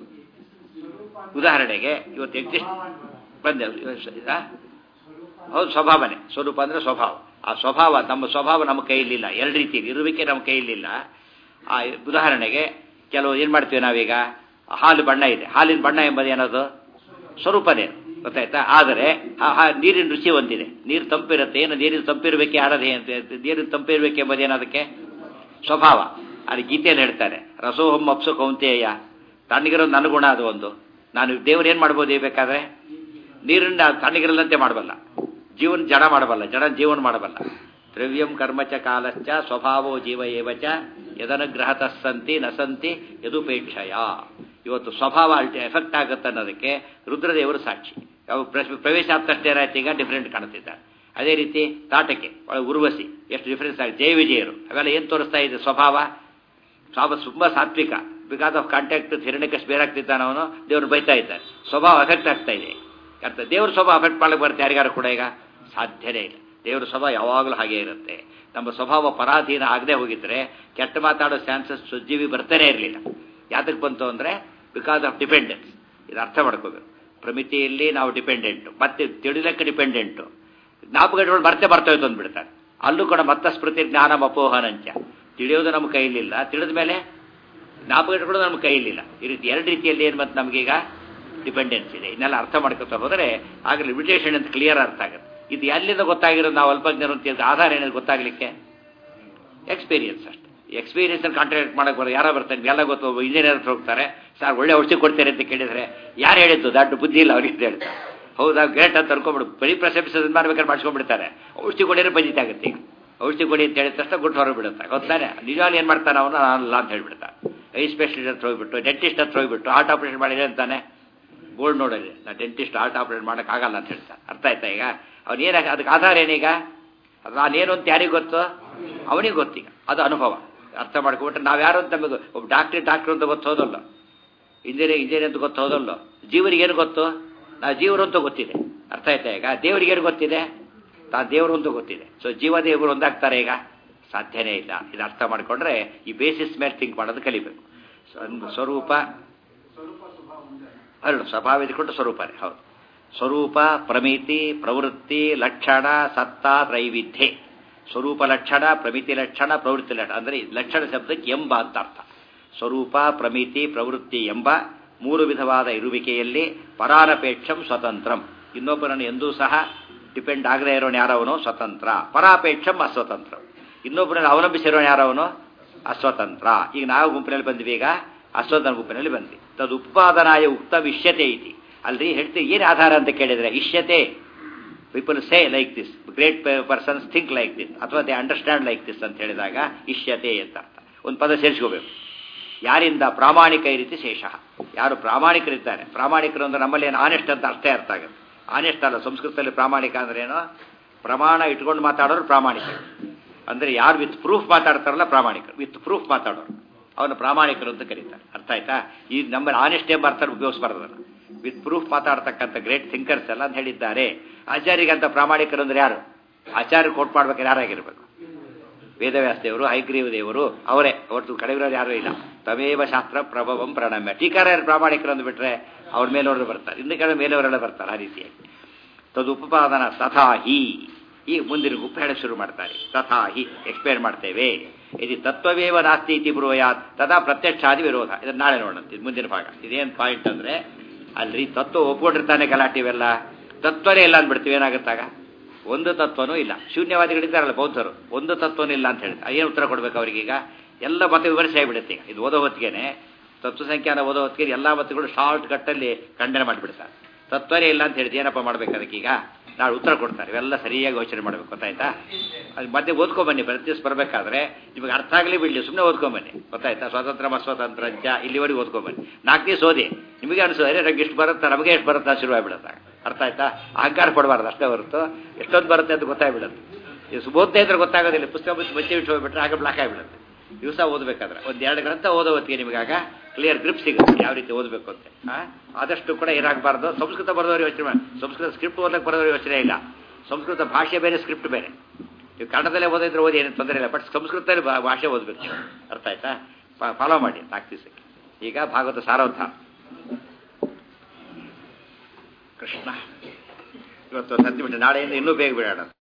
ಉದಾಹರಣೆಗೆ ಇವತ್ತು ಎಕ್ಸಿಸ್ಟ್ ಬಂದೆ ಆ? ಹೌದು ಸ್ವಭಾವನೆ ಸ್ವರೂಪ ಅಂದ್ರೆ ಸ್ವಭಾವ ಆ ಸ್ವಭಾವ ನಮ್ಮ ಸ್ವಭಾವ ನಮ್ಮ ಕೈಯಲ್ಲಿಲ್ಲ ಎರಡು ರೀತಿ ಇರುವಿಕೆ ನಮ್ಮ ಕೈಯಲ್ಲಿಲ್ಲ ಆ ಉದಾಹರಣೆಗೆ ಕೆಲವು ಏನು ಮಾಡ್ತೀವಿ ನಾವೀಗ ಹಾಲು ಬಣ್ಣ ಇದೆ ಹಾಲಿನ ಬಣ್ಣ ಎಂಬುದು ಏನದು ಸ್ವರೂಪನೇ ಗೊತ್ತಾಯ್ತಾ ಆದರೆ ಆ ಆ ನೀರಿನ ರುಚಿ ಒಂದಿದೆ ನೀರು ತಂಪಿರುತ್ತೆ ಏನು ನೀರಿನ ತಂಪಿರಬೇಕೆ ಆಡೋದೇ ಅಂತ ನೀರಿನ ತಂಪಿರಬೇಕು ಎಂಬುದು ಏನದಕ್ಕೆ ಸ್ವಭಾವ ಅಲ್ಲಿ ಗೀತೆಯಲ್ಲಿ ಹೇಳ್ತಾರೆ ರಸೋಹಂ ಅಪ್ಸು ಕೌಂತೆಯ ತಣ್ಣಗಿರೋ ನನ್ನ ಗುಣ ಅದು ಒಂದು ನಾನು ದೇವ್ರು ಏನು ಮಾಡ್ಬೋದು ಬೇಕಾದ್ರೆ ನೀರನ್ನ ತಣ್ಣಗಿರಲ್ಲಂತೆ ಮಾಡಬಲ್ಲ ಜೀವನ ಜಡ ಮಾಡಬಲ್ಲ ಜಡ ಜೀವನ ಮಾಡಬಲ್ಲ ದ್ರವ್ಯಂ ಕರ್ಮಚ ಕಾಲಶ್ಚ ಸ್ವಭಾವೋ ಜೀವ ಏವಚ ಯದನುಗ್ರಹತ ಸಂತಿ ನಸಂತಿ ಯದುಪೇಕ್ಷಯ ಇವತ್ತು ಸ್ವಭಾವ ಅಲ್ಟಿ ಎಫೆಕ್ಟ್ ಆಗುತ್ತೆ ಅನ್ನೋದಕ್ಕೆ ರುದ್ರದೇವರು ಸಾಕ್ಷಿ ಯಾವ ಪ್ರ- ಪ್ರವೇಶ ಆದ ತಕ್ಷಣ ಏನಾಯ್ತು ಈಗ ಡಿಫ್ರೆಂಟ್ ಕಾಣುತ್ತಿದ್ದಾರೆ ಅದೇ ರೀತಿ ತಾಟಕೆ ಒಳಗೆ ಉರ್ವಶಿ ಎಷ್ಟು ಡಿಫ್ರೆನ್ಸ್ ಆಗಿದೆ ಜಯ ವಿಜಯರು ಅವೆಲ್ಲ ಏನು ತೋರಿಸ್ತಾ ಇದೆ ಸ್ವಭಾವ ಸ್ವಭಾವ ತುಂಬ ಸಾತ್ವಿಕ ಬಿಕಾಸ್ ಆಫ್ ಕಾಂಟ್ಯಾಕ್ಟ್ ಹಿರಣ್ಯಕಶ್ ಬೇರಾಗ್ತಿದ್ದಾನ ಅವನು ದೇವ್ರು ಬೈತಾ ಇದ್ದಾರೆ ಸ್ವಭಾವ ಎಫೆಕ್ಟ್ ಆಗ್ತಾ ಇದೆ ಅರ್ಥ ದೇವ್ರ ಸ್ವಭಾವ ಎಫೆಕ್ಟ್ ಮಾಡಕ್ಕೆ ಬರುತ್ತೆ ಯಾರಿಗಾರು ಕೂಡ ಈಗ ಸಾಧ್ಯನೇ ಇಲ್ಲ ದೇವ್ರ ಸ್ವಭಾವ ಯಾವಾಗಲೂ ಹಾಗೆ ಇರುತ್ತೆ ನಮ್ಮ ಸ್ವಭಾವ ಪರಾಧೀನ ಆಗದೆ ಹೋಗಿದ್ರೆ ಕೆಟ್ಟ ಮಾತಾಡೋ ಚಾನ್ಸಸ್ ಸುಜ್ಜೀವಿ ಬರ್ತಾನೆ ಇರಲಿಲ್ಲ ಯಾತಕ್ಕೆ ಬಂತು ಅಂದರೆ ಬಿಕಾಸ್ ಆಫ್ ಡಿಪೆಂಡೆನ್ಸ್ ಇದು ಅರ್ಥ ಮಾಡ್ಕೋಬೇಕು ಪ್ರಮಿತಿಯಲ್ಲಿ ನಾವು ಡಿಪೆಂಡೆಂಟು ಮತ್ತೆ ತಿಳಿಲಕ್ಕೆ ಡಿಪೆಂಡೆಂಟು ಜ್ಞಾಪಕಗಳು ಬರ್ತೆ ಬರ್ತೋಯ್ತು ಅಂದ್ಬಿಡ್ತಾರೆ ಅಲ್ಲೂ ಕೂಡ ಮತ್ತ ಸ್ಮೃತಿ ಜ್ಞಾನ ಅಪೋಹನಂಚ ತಿಳಿಯೋದು ನಮ್ಮ ಕೈಲಿಲ್ಲ ತಿಳಿದ ಮೇಲೆ ಜ್ಞಾಪಕಗಳು ನಮ್ಮ ಕೈಲಿಲ್ಲ ಈ ರೀತಿ ಎರಡು ರೀತಿಯಲ್ಲಿ ಏನು ಮತ್ತೆ ನಮಗೀಗ ಡಿಪೆಂಡೆನ್ಸ್ ಇದೆ ಇದನ್ನೆಲ್ಲ ಅರ್ಥ ಮಾಡ್ಕೊತಾ ಹೋದರೆ ಆಗ ಲಿಮಿಟೇಷನ್ ಅಂತ ಕ್ಲಿಯರ್ ಅರ್ಥ ಆಗುತ್ತೆ ಇದು ಎಲ್ಲಿಂದ ಗೊತ್ತಾಗಿರೋದು ನಾವು ಅಲ್ಪಜ್ಞರು ಅಂತ ಹೇಳಿದ್ರೆ ಆಧಾರ ಏನಿದೆ ಗೊತ್ತಾಗ್ಲಿಕ್ಕೆ ಎಕ್ಸ್ಪೀರಿಯನ್ಸ್ ಅಷ್ಟೇ ಎಕ್ಸ್ಪೀರಿಯನ್ಸ್ ಕಾಂಟ್ರಾಕ್ಟ್ ಮಾಡಕ್ಕೆ ಬರೋ ಯಾರೋ ಬರ್ತಾರೆ ಎಲ್ಲ ಗೊತ್ತು ಒಬ್ಬ ಇಂಜಿನಿಯರ್ ಹತ್ರ ಹೋಗ್ತಾರೆ ಸರ್ ಒಳ್ಳೆ ಔಷಧಿ ಕೊಡ್ತಾರೆ ಅಂತ ಕೇಳಿದ್ರೆ ಯಾರು ಹೇಳಿದ್ದು ದೊಡ್ಡ ಬುದ್ಧಿ ಇಲ್ಲ ಅವ್ರಿಗೆ ಅಂತ ಹೇಳ್ತಾರೆ ಹೌದಾ ಗ್ರೇಟ್ ಅಂತ ಅನ್ಕೊಂಡ್ಬಿಡು ಬರೀ ಪ್ರೆಸೆಪ್ಷನ್ ಮಾಡ್ಬೇಕಾದ್ರೆ ಮಾಡಿಸ್ಕೊಂಡ್ಬಿಡ್ತಾರೆ ಔಷಧಿ ಕೊಡಿದ್ರೆ ಪಂಜಿತ ಆಗುತ್ತೆ ಈಗ ಔಷಧಿ ಕೊಡಿ ಅಂತ ಹೇಳಿದ ತಕ್ಷಣ ಗುಟ್ಟು ಹೊರಗೆ ಬಿಡುತ್ತೆ ಗೊತ್ತಾನೆ ನಿಜವಾಗ್ಲೂ ಏನು ಮಾಡ್ತಾನೆ ಅವನು ಅಲ್ಲ ಅಂತ ಹೇಳ್ಬಿಡ್ತಾನೆ ಐ ಸ್ಪೆಷಲಿಸ್ಟ್ ಹತ್ರ ಹೋಗ್ಬಿಟ್ಟು ಡೆಂಟಿಸ್ಟ್ ಹತ್ರ ಹೋಗ್ಬಿಟ್ಟು ಹಾರ್ಟ್ ಆಪರೇಷನ್ ಮಾಡಿದೆ ಅಂತಾನೆ ಬೋರ್ಡ್ ನೋಡೋದು ನಾ ಡೆಂಟಿಸ್ಟ್ ಹಾರ್ಟ್ ಆಪರೇಟ್ ಮಾಡೋಕ್ಕಾಗಲ್ಲ ಅಂತ ಹೇಳ್ತಾನೆ ಅರ್ಥ ಆಯ್ತಾ ಈಗ ಅವ್ನು ಏನಾಗ ಅದಕ್ಕೆ ಆಧಾರ ಏನೀಗ ಅದು ನಾನೇನು ಅಂತ ಯಾರಿಗೆ ಗೊತ್ತು ಅವನಿಗೆ ಗೊತ್ತೀಗ ಅದು ಅನುಭವ ಅರ್ಥ ಮಾಡ್ಕೊಬಿಟ್ರೆ ನಾವು ಯಾರು ಅಂತ ನಮಗೆ ಒಬ್ಬ ಡಾಕ್ಟ್ರಿ ಡಾಕ್ಟ್ರು ಅಂತ ಗೊತ್ತು ಹೋದಲ್ಲ ಇಂಜಿನಿಯರ್ ಇಂಜಿನಿಯರ್ ಅಂತ ಗೊತ್ತು ಹೋದಲ್ಲ ಜೀವರಿಗೆ ಏನು ಗೊತ್ತು ನಾವು ಜೀವರು ಅಂತ ಗೊತ್ತಿದೆ ಅರ್ಥ ಆಯ್ತಾ ಈಗ ದೇವರಿಗೆ ಏನು ಗೊತ್ತಿದೆ ತಾ ದೇವರು ಅಂತ ಗೊತ್ತಿದೆ ಸೊ ಜೀವ ದೇವರು ಒಂದಾಗ್ತಾರೆ ಈಗ ಸಾಧ್ಯನೇ ಇಲ್ಲ ಇದು ಅರ್ಥ ಮಾಡಿಕೊಂಡ್ರೆ ಈ ಬೇಸಿಸ್ ಮೇಲೆ ಥಿಂಕ್ ಮಾಡೋದು ಕಲಿಬೇಕು ಸ್ವ- ಸ್ವರೂಪ ಅಲ್ಲ ಸ್ವಭಾವ ಇದ್ಕೊಂಡು ಸ್ವರೂಪನೇ ಹೌದು ಸ್ವರೂಪ ಪ್ರಮಿತಿ ಪ್ರವೃತ್ತಿ ಲಕ್ಷಣ ಸತ್ತ ತ್ರೈವಿಧ್ಯೆ ಸ್ವರೂಪ ಲಕ್ಷಣ ಪ್ರಮಿತಿ ಲಕ್ಷಣ ಪ್ರವೃತ್ತಿ ಲಕ್ಷಣ ಅಂದರೆ ಲಕ್ಷಣ ಶಬ್ದಕ್ಕೆ ಎಂಬ ಅಂತ ಅರ್ಥ ಸ್ವರೂಪ ಪ್ರಮಿತಿ ಪ್ರವೃತ್ತಿ ಎಂಬ ಮೂರು ವಿಧವಾದ ಇರುವಿಕೆಯಲ್ಲಿ ಪರಾನಪೇಕ್ಷಂ ಸ್ವತಂತ್ರಂ ಇನ್ನೊಬ್ಬರನ್ನು ಎಂದೂ ಸಹ ಡಿಪೆಂಡ್ ಆಗದೇ ಇರೋನು ಯಾರವನು ಸ್ವತಂತ್ರ ಪರಾಪೇಕ್ಷಂ ಅಸ್ವತಂತ್ರ ಇನ್ನೊಬ್ಬರನ್ನು ಅವಲಂಬಿಸಿರೋನು ಯಾರವನು ಅಸ್ವತಂತ್ರ ಈಗ ನಾವು ಗುಂಪಿನಲ್ಲಿ ಬಂದ್ವಿ ಈಗ ಅಸ್ವತಂತ್ರ ಗುಂಪಿನಲ್ಲಿ ಬಂದ್ವಿ ತದು ಉತ್ಪಾದನಾಯ ಉಕ್ತ ವಿಷ್ಯತೆ ಐತಿ ಅಲ್ರಿ ಹೇಳ್ತೀವಿ ಏನು ಆಧಾರ ಅಂತ ಕೇಳಿದ್ರೆ ಇಷ್ಯತೆ people say like this great persons think like this ಅಥವಾ ದೇ ಅಂಡರ್ಸ್ಟ್ಯಾಂಡ್ ಲೈಕ್ ದಿಸ್ ಅಂತ ಹೇಳಿದಾಗ ಇಷ್ಯತೆ ಅಂತ ಅರ್ಥ ಒಂದು ಪದ ಸೇರಿಸ್ಕೋಬೇಕು ಯಾರಿಂದ ಪ್ರಾಮಾಣಿಕ ಈ ರೀತಿ ಶೇಷ ಯಾರು ಪ್ರಾಮಾಣಿಕರಿದ್ದಾರೆ ಪ್ರಾಮಾಣಿಕರು ಅಂದ್ರೆ ನಮ್ಮಲ್ಲಿ ಏನು ಆನೆಸ್ಟ್ ಅಂತ ಅಷ್ಟೇ ಅರ್ಥ ಆಗುತ್ತೆ ಆನೆಸ್ಟ್ ಅಲ್ಲ ಸಂಸ್ಕೃತದಲ್ಲಿ ಪ್ರಾಮಾಣಿಕ ಅಂದ್ರೆ ಏನು ಪ್ರಮಾಣ ಇಟ್ಕೊಂಡು ಮಾತಾಡೋರು ಪ್ರಾಮಾಣಿಕರು ಅಂದ್ರೆ ಯಾರು ವಿತ್ ಪ್ರೂಫ್ ಮಾತಾಡ್ತಾರಲ್ಲ ಪ್ರಾಮಾಣಿಕರು ವಿತ್ ಪ್ರೂಫ್ ಮಾತಾಡೋರು ಅವನು ಪ್ರಾಮಾಣಿಕರು ಅಂತ ಕರೀತಾರೆ ಅರ್ಥ ಆಯ್ತಾ ಈ ನಮ್ಮಲ್ಲಿ ಆನೆಸ್ಟ್ ಎಂಬ ಅರ್ಥ ಉಪಯೋಗಿಸಬಾರ್ದಲ್ಲ ವಿತ್ ಪ್ರೂಫ್ ಮಾತಾಡ್ತಕ್ಕಂಥ ಗ್ರೇಟ್ ಥಿಂಕರ್ಸ್ ಎಲ್ಲ ಅಂತ ಹೇಳಿದ್ದಾರೆ ಆಚಾರ್ಯಗಂತ ಪ್ರಾಮಾಣಿಕರು ಅಂದ್ರೆ ಯಾರು ಆಚಾರ್ಯ ಕೋಟ್ ಮಾಡ್ಬೇಕಾದ್ರೆ ಯಾರಾಗಿರ್ಬೇಕು ವೇದವ್ಯಾಸ ದೇವರು ಹೈಗ್ರೀವ ದೇವರು ಅವರೇ ಹೊರತು ಕಡೆಗಿರೋರು ಯಾರೂ ಇಲ್ಲ ತಮೇವ ಶಾಸ್ತ್ರ ಪ್ರಭವಂ ಪ್ರಣಮ್ಯ ಟೀಕಾರ ಯಾರು ಪ್ರಾಮಾಣಿಕರು ಅಂದ್ಬಿಟ್ರೆ ಅವ್ರ ಮೇಲವರು ಬರ್ತಾರೆ ಹಿಂದೆ ಕಡೆ ಮೇಲವರೆಲ್ಲ ಬರ್ತಾರೆ ಆ ರೀತಿಯಾಗಿ ತದುಪಪಾದನ ತಥಾ ಹಿ ಈ ಮುಂದಿನ ಗುಪ್ಪ ಹೇಳ ಶುರು ಮಾಡ್ತಾರೆ ತಥಾ ಹಿ ಎಕ್ಸ್ಪ್ಲೇನ್ ಮಾಡ್ತೇವೆ ಇದು ತತ್ವವೇವ ನಾಸ್ತಿ ಇತಿ ಬ್ರೂಯಾತ್ ತದಾ ಪ್ರತ್ಯಕ್ಷಾದಿ ವಿರೋಧ ಇದನ್ನ ನಾಳೆ ನೋಡೋಣ ಇದು ಮುಂದಿನ ಭಾಗ ಇದೇನು ಪಾಯಿಂಟ್ ಅಂದ್ರೆ ಅಲ್ರಿ ತತ್ವ ಒಪ್ಕೊಂಡಿರ್ತಾನೆ ಗಲಾಟೆ ಇವೆಲ್ಲ ತತ್ವನೇ ಇಲ್ಲ ಅಂದ್ಬಿಡ್ತೀವಿ ಏನಾಗುತ್ತಾಗ ಒಂದು ತತ್ವನೂ ಇಲ್ಲ ಶೂನ್ಯವಾದಿಗಳಿದ್ದಾರಲ್ಲ ಬೌದ್ಧರು ಒಂದು ತತ್ವನೂ ಇಲ್ಲ ಅಂತ ಹೇಳಿದ್ರೆ ಏನು ಉತ್ತರ ಕೊಡ್ಬೇಕು ಅವರಿಗೀಗ ಎಲ್ಲ ಮತ ವಿವರಿಸಿ ಆಗಿಬಿಡುತ್ತೆ ಈಗ ಇದು ಓದೋ ಹೊತ್ತಿಗೆನೆ ತತ್ವ ಸಂಖ್ಯಾನ ಓದೋ ಹೊತ್ತಿಗೆ ಎಲ್ಲ ಮತಗಳು ಶಾರ್ಟ್ ಕಟ್ಟಲ್ಲಿ ಖಂಡನೆ ಮಾಡಿಬಿಡ್ತಾರೆ ತತ್ವನೇ ಇಲ್ಲ ಅಂತ ಹೇಳಿದ್ರೆ ಏನಪ್ಪ ಮಾಡ್ಬೇಕು ಅದಕ್ಕೀಗ ನಾಳೆ ಉತ್ತರ ಕೊಡ್ತಾರೆ ಇವೆಲ್ಲ ಸರಿಯಾಗಿ ಯೋಚನೆ ಮಾಡಬೇಕು ಗೊತ್ತಾಯ್ತಾ ಅದು ಮಧ್ಯೆ ಓದ್ಕೊಂಬನ್ನಿ ಪ್ರತಿ ದಿವಸ ಬರಬೇಕಾದ್ರೆ ನಿಮಗೆ ಅರ್ಥ ಆಗಲಿ ಬಿಡಲಿ ಸುಮ್ಮನೆ ಓದ್ಕೊಂಬನ್ನಿ ಗೊತ್ತಾಯ್ತಾ ಸ್ವತಂತ್ರ ಸ್ವತಂತ್ರ ಅಂತ್ಯ ಇಲ್ಲಿವರೆಗೆ ಓದ್ಕೊಂಬನ್ನಿ ನಾಲ್ಕು ದಿವಸ ಓದಿ ನಿಮಗೆ ಅನಿಸೋದ್ರೆ ನಂಗೆ ಎಷ್ಟು ಬರುತ್ತಾ ನಮಗೆ ಎಷ್ಟು ಬರುತ್ತಾ ಶುರು ಆಗ್ಬಿಡುತ್ತೆ ಅರ್ಥ ಆಯ್ತಾ ಅಹಂಕಾರ ಪಡಬಾರ್ದು ಅಷ್ಟೇ ಹೊರತು ಎಷ್ಟೊಂದು ಬರುತ್ತೆ ಅಂತ ಗೊತ್ತಾಗ್ಬಿಡುತ್ತೆ ಇದು ಓದ್ತಾ ಇದ್ರೆ ಗೊತ್ತಾಗೋದಿಲ್ಲ ಪುಸ್ತಕ ಬಿಟ್ಟು ಬಚ್ಚೆ ಬಿಟ್ಟು ಹೋಗ್ಬಿಟ್ರೆ ಆಗ ಬ್ಲಾಕ್ ಆಗಿಬಿಡುತ್ತೆ ದಿವಸ ಓದಬೇಕಾದ್ರೆ ಒಂದು ಎರಡು ಗ್ರಂಥ ಓದೋ ಹೊತ್ತಿಗೆ ನಿಮಗಾಗ ಕ್ಲಿಯರ್ ಗ್ರಿಪ್ ಸಿಗುತ್ತೆ ಯಾವ ರೀತಿ ಓದಬೇಕು ಅಂತ ಆ? ಆದಷ್ಟು ಕೂಡ ಏನಾಗಬಾರ್ದು ಸಂಸ್ಕೃತ ಬರೆದವರು ಯೋಚನೆ ಮಾಡಿ ಸಂಸ್ಕೃತ ಸ್ಕ್ರಿಪ್ಟ್ ಓದಕ್ಕೆ ಬರೋದವ್ರು ಯೋಚನೆ ಇಲ್ಲ ಸಂಸ್ಕೃತ ಭಾಷೆ ಬೇರೆ ಸ್ಕ್ರಿಪ್ಟ್ ಬೇರೆ ನೀವು ಕನ್ನಡದಲ್ಲೇ ಓದಿದ್ರೆ ಓದಿ ಏನು ತೊಂದರೆ ಇಲ್ಲ ಬಟ್ ಸಂಸ್ಕೃತದಲ್ಲಿ ಭಾ- ಭಾಷೆ ಓದಬೇಕು ನೀವು ಅರ್ಥ ಆಯ್ತಾ ಫಾಲೋ ಮಾಡಿ ನಾಲ್ಕು ದಿವಸಕ್ಕೆ ಈಗ ಭಾಗವತ ಸಾರೋದ್ಧಾರ ಕೃಷ್ಣ ಇವತ್ತು ಸತ್ಯ ಬಿಟ್ಟು ನಾಳೆಯಿಂದ ಇನ್ನೂ ಬೇಗ ಬಿಡೋಣ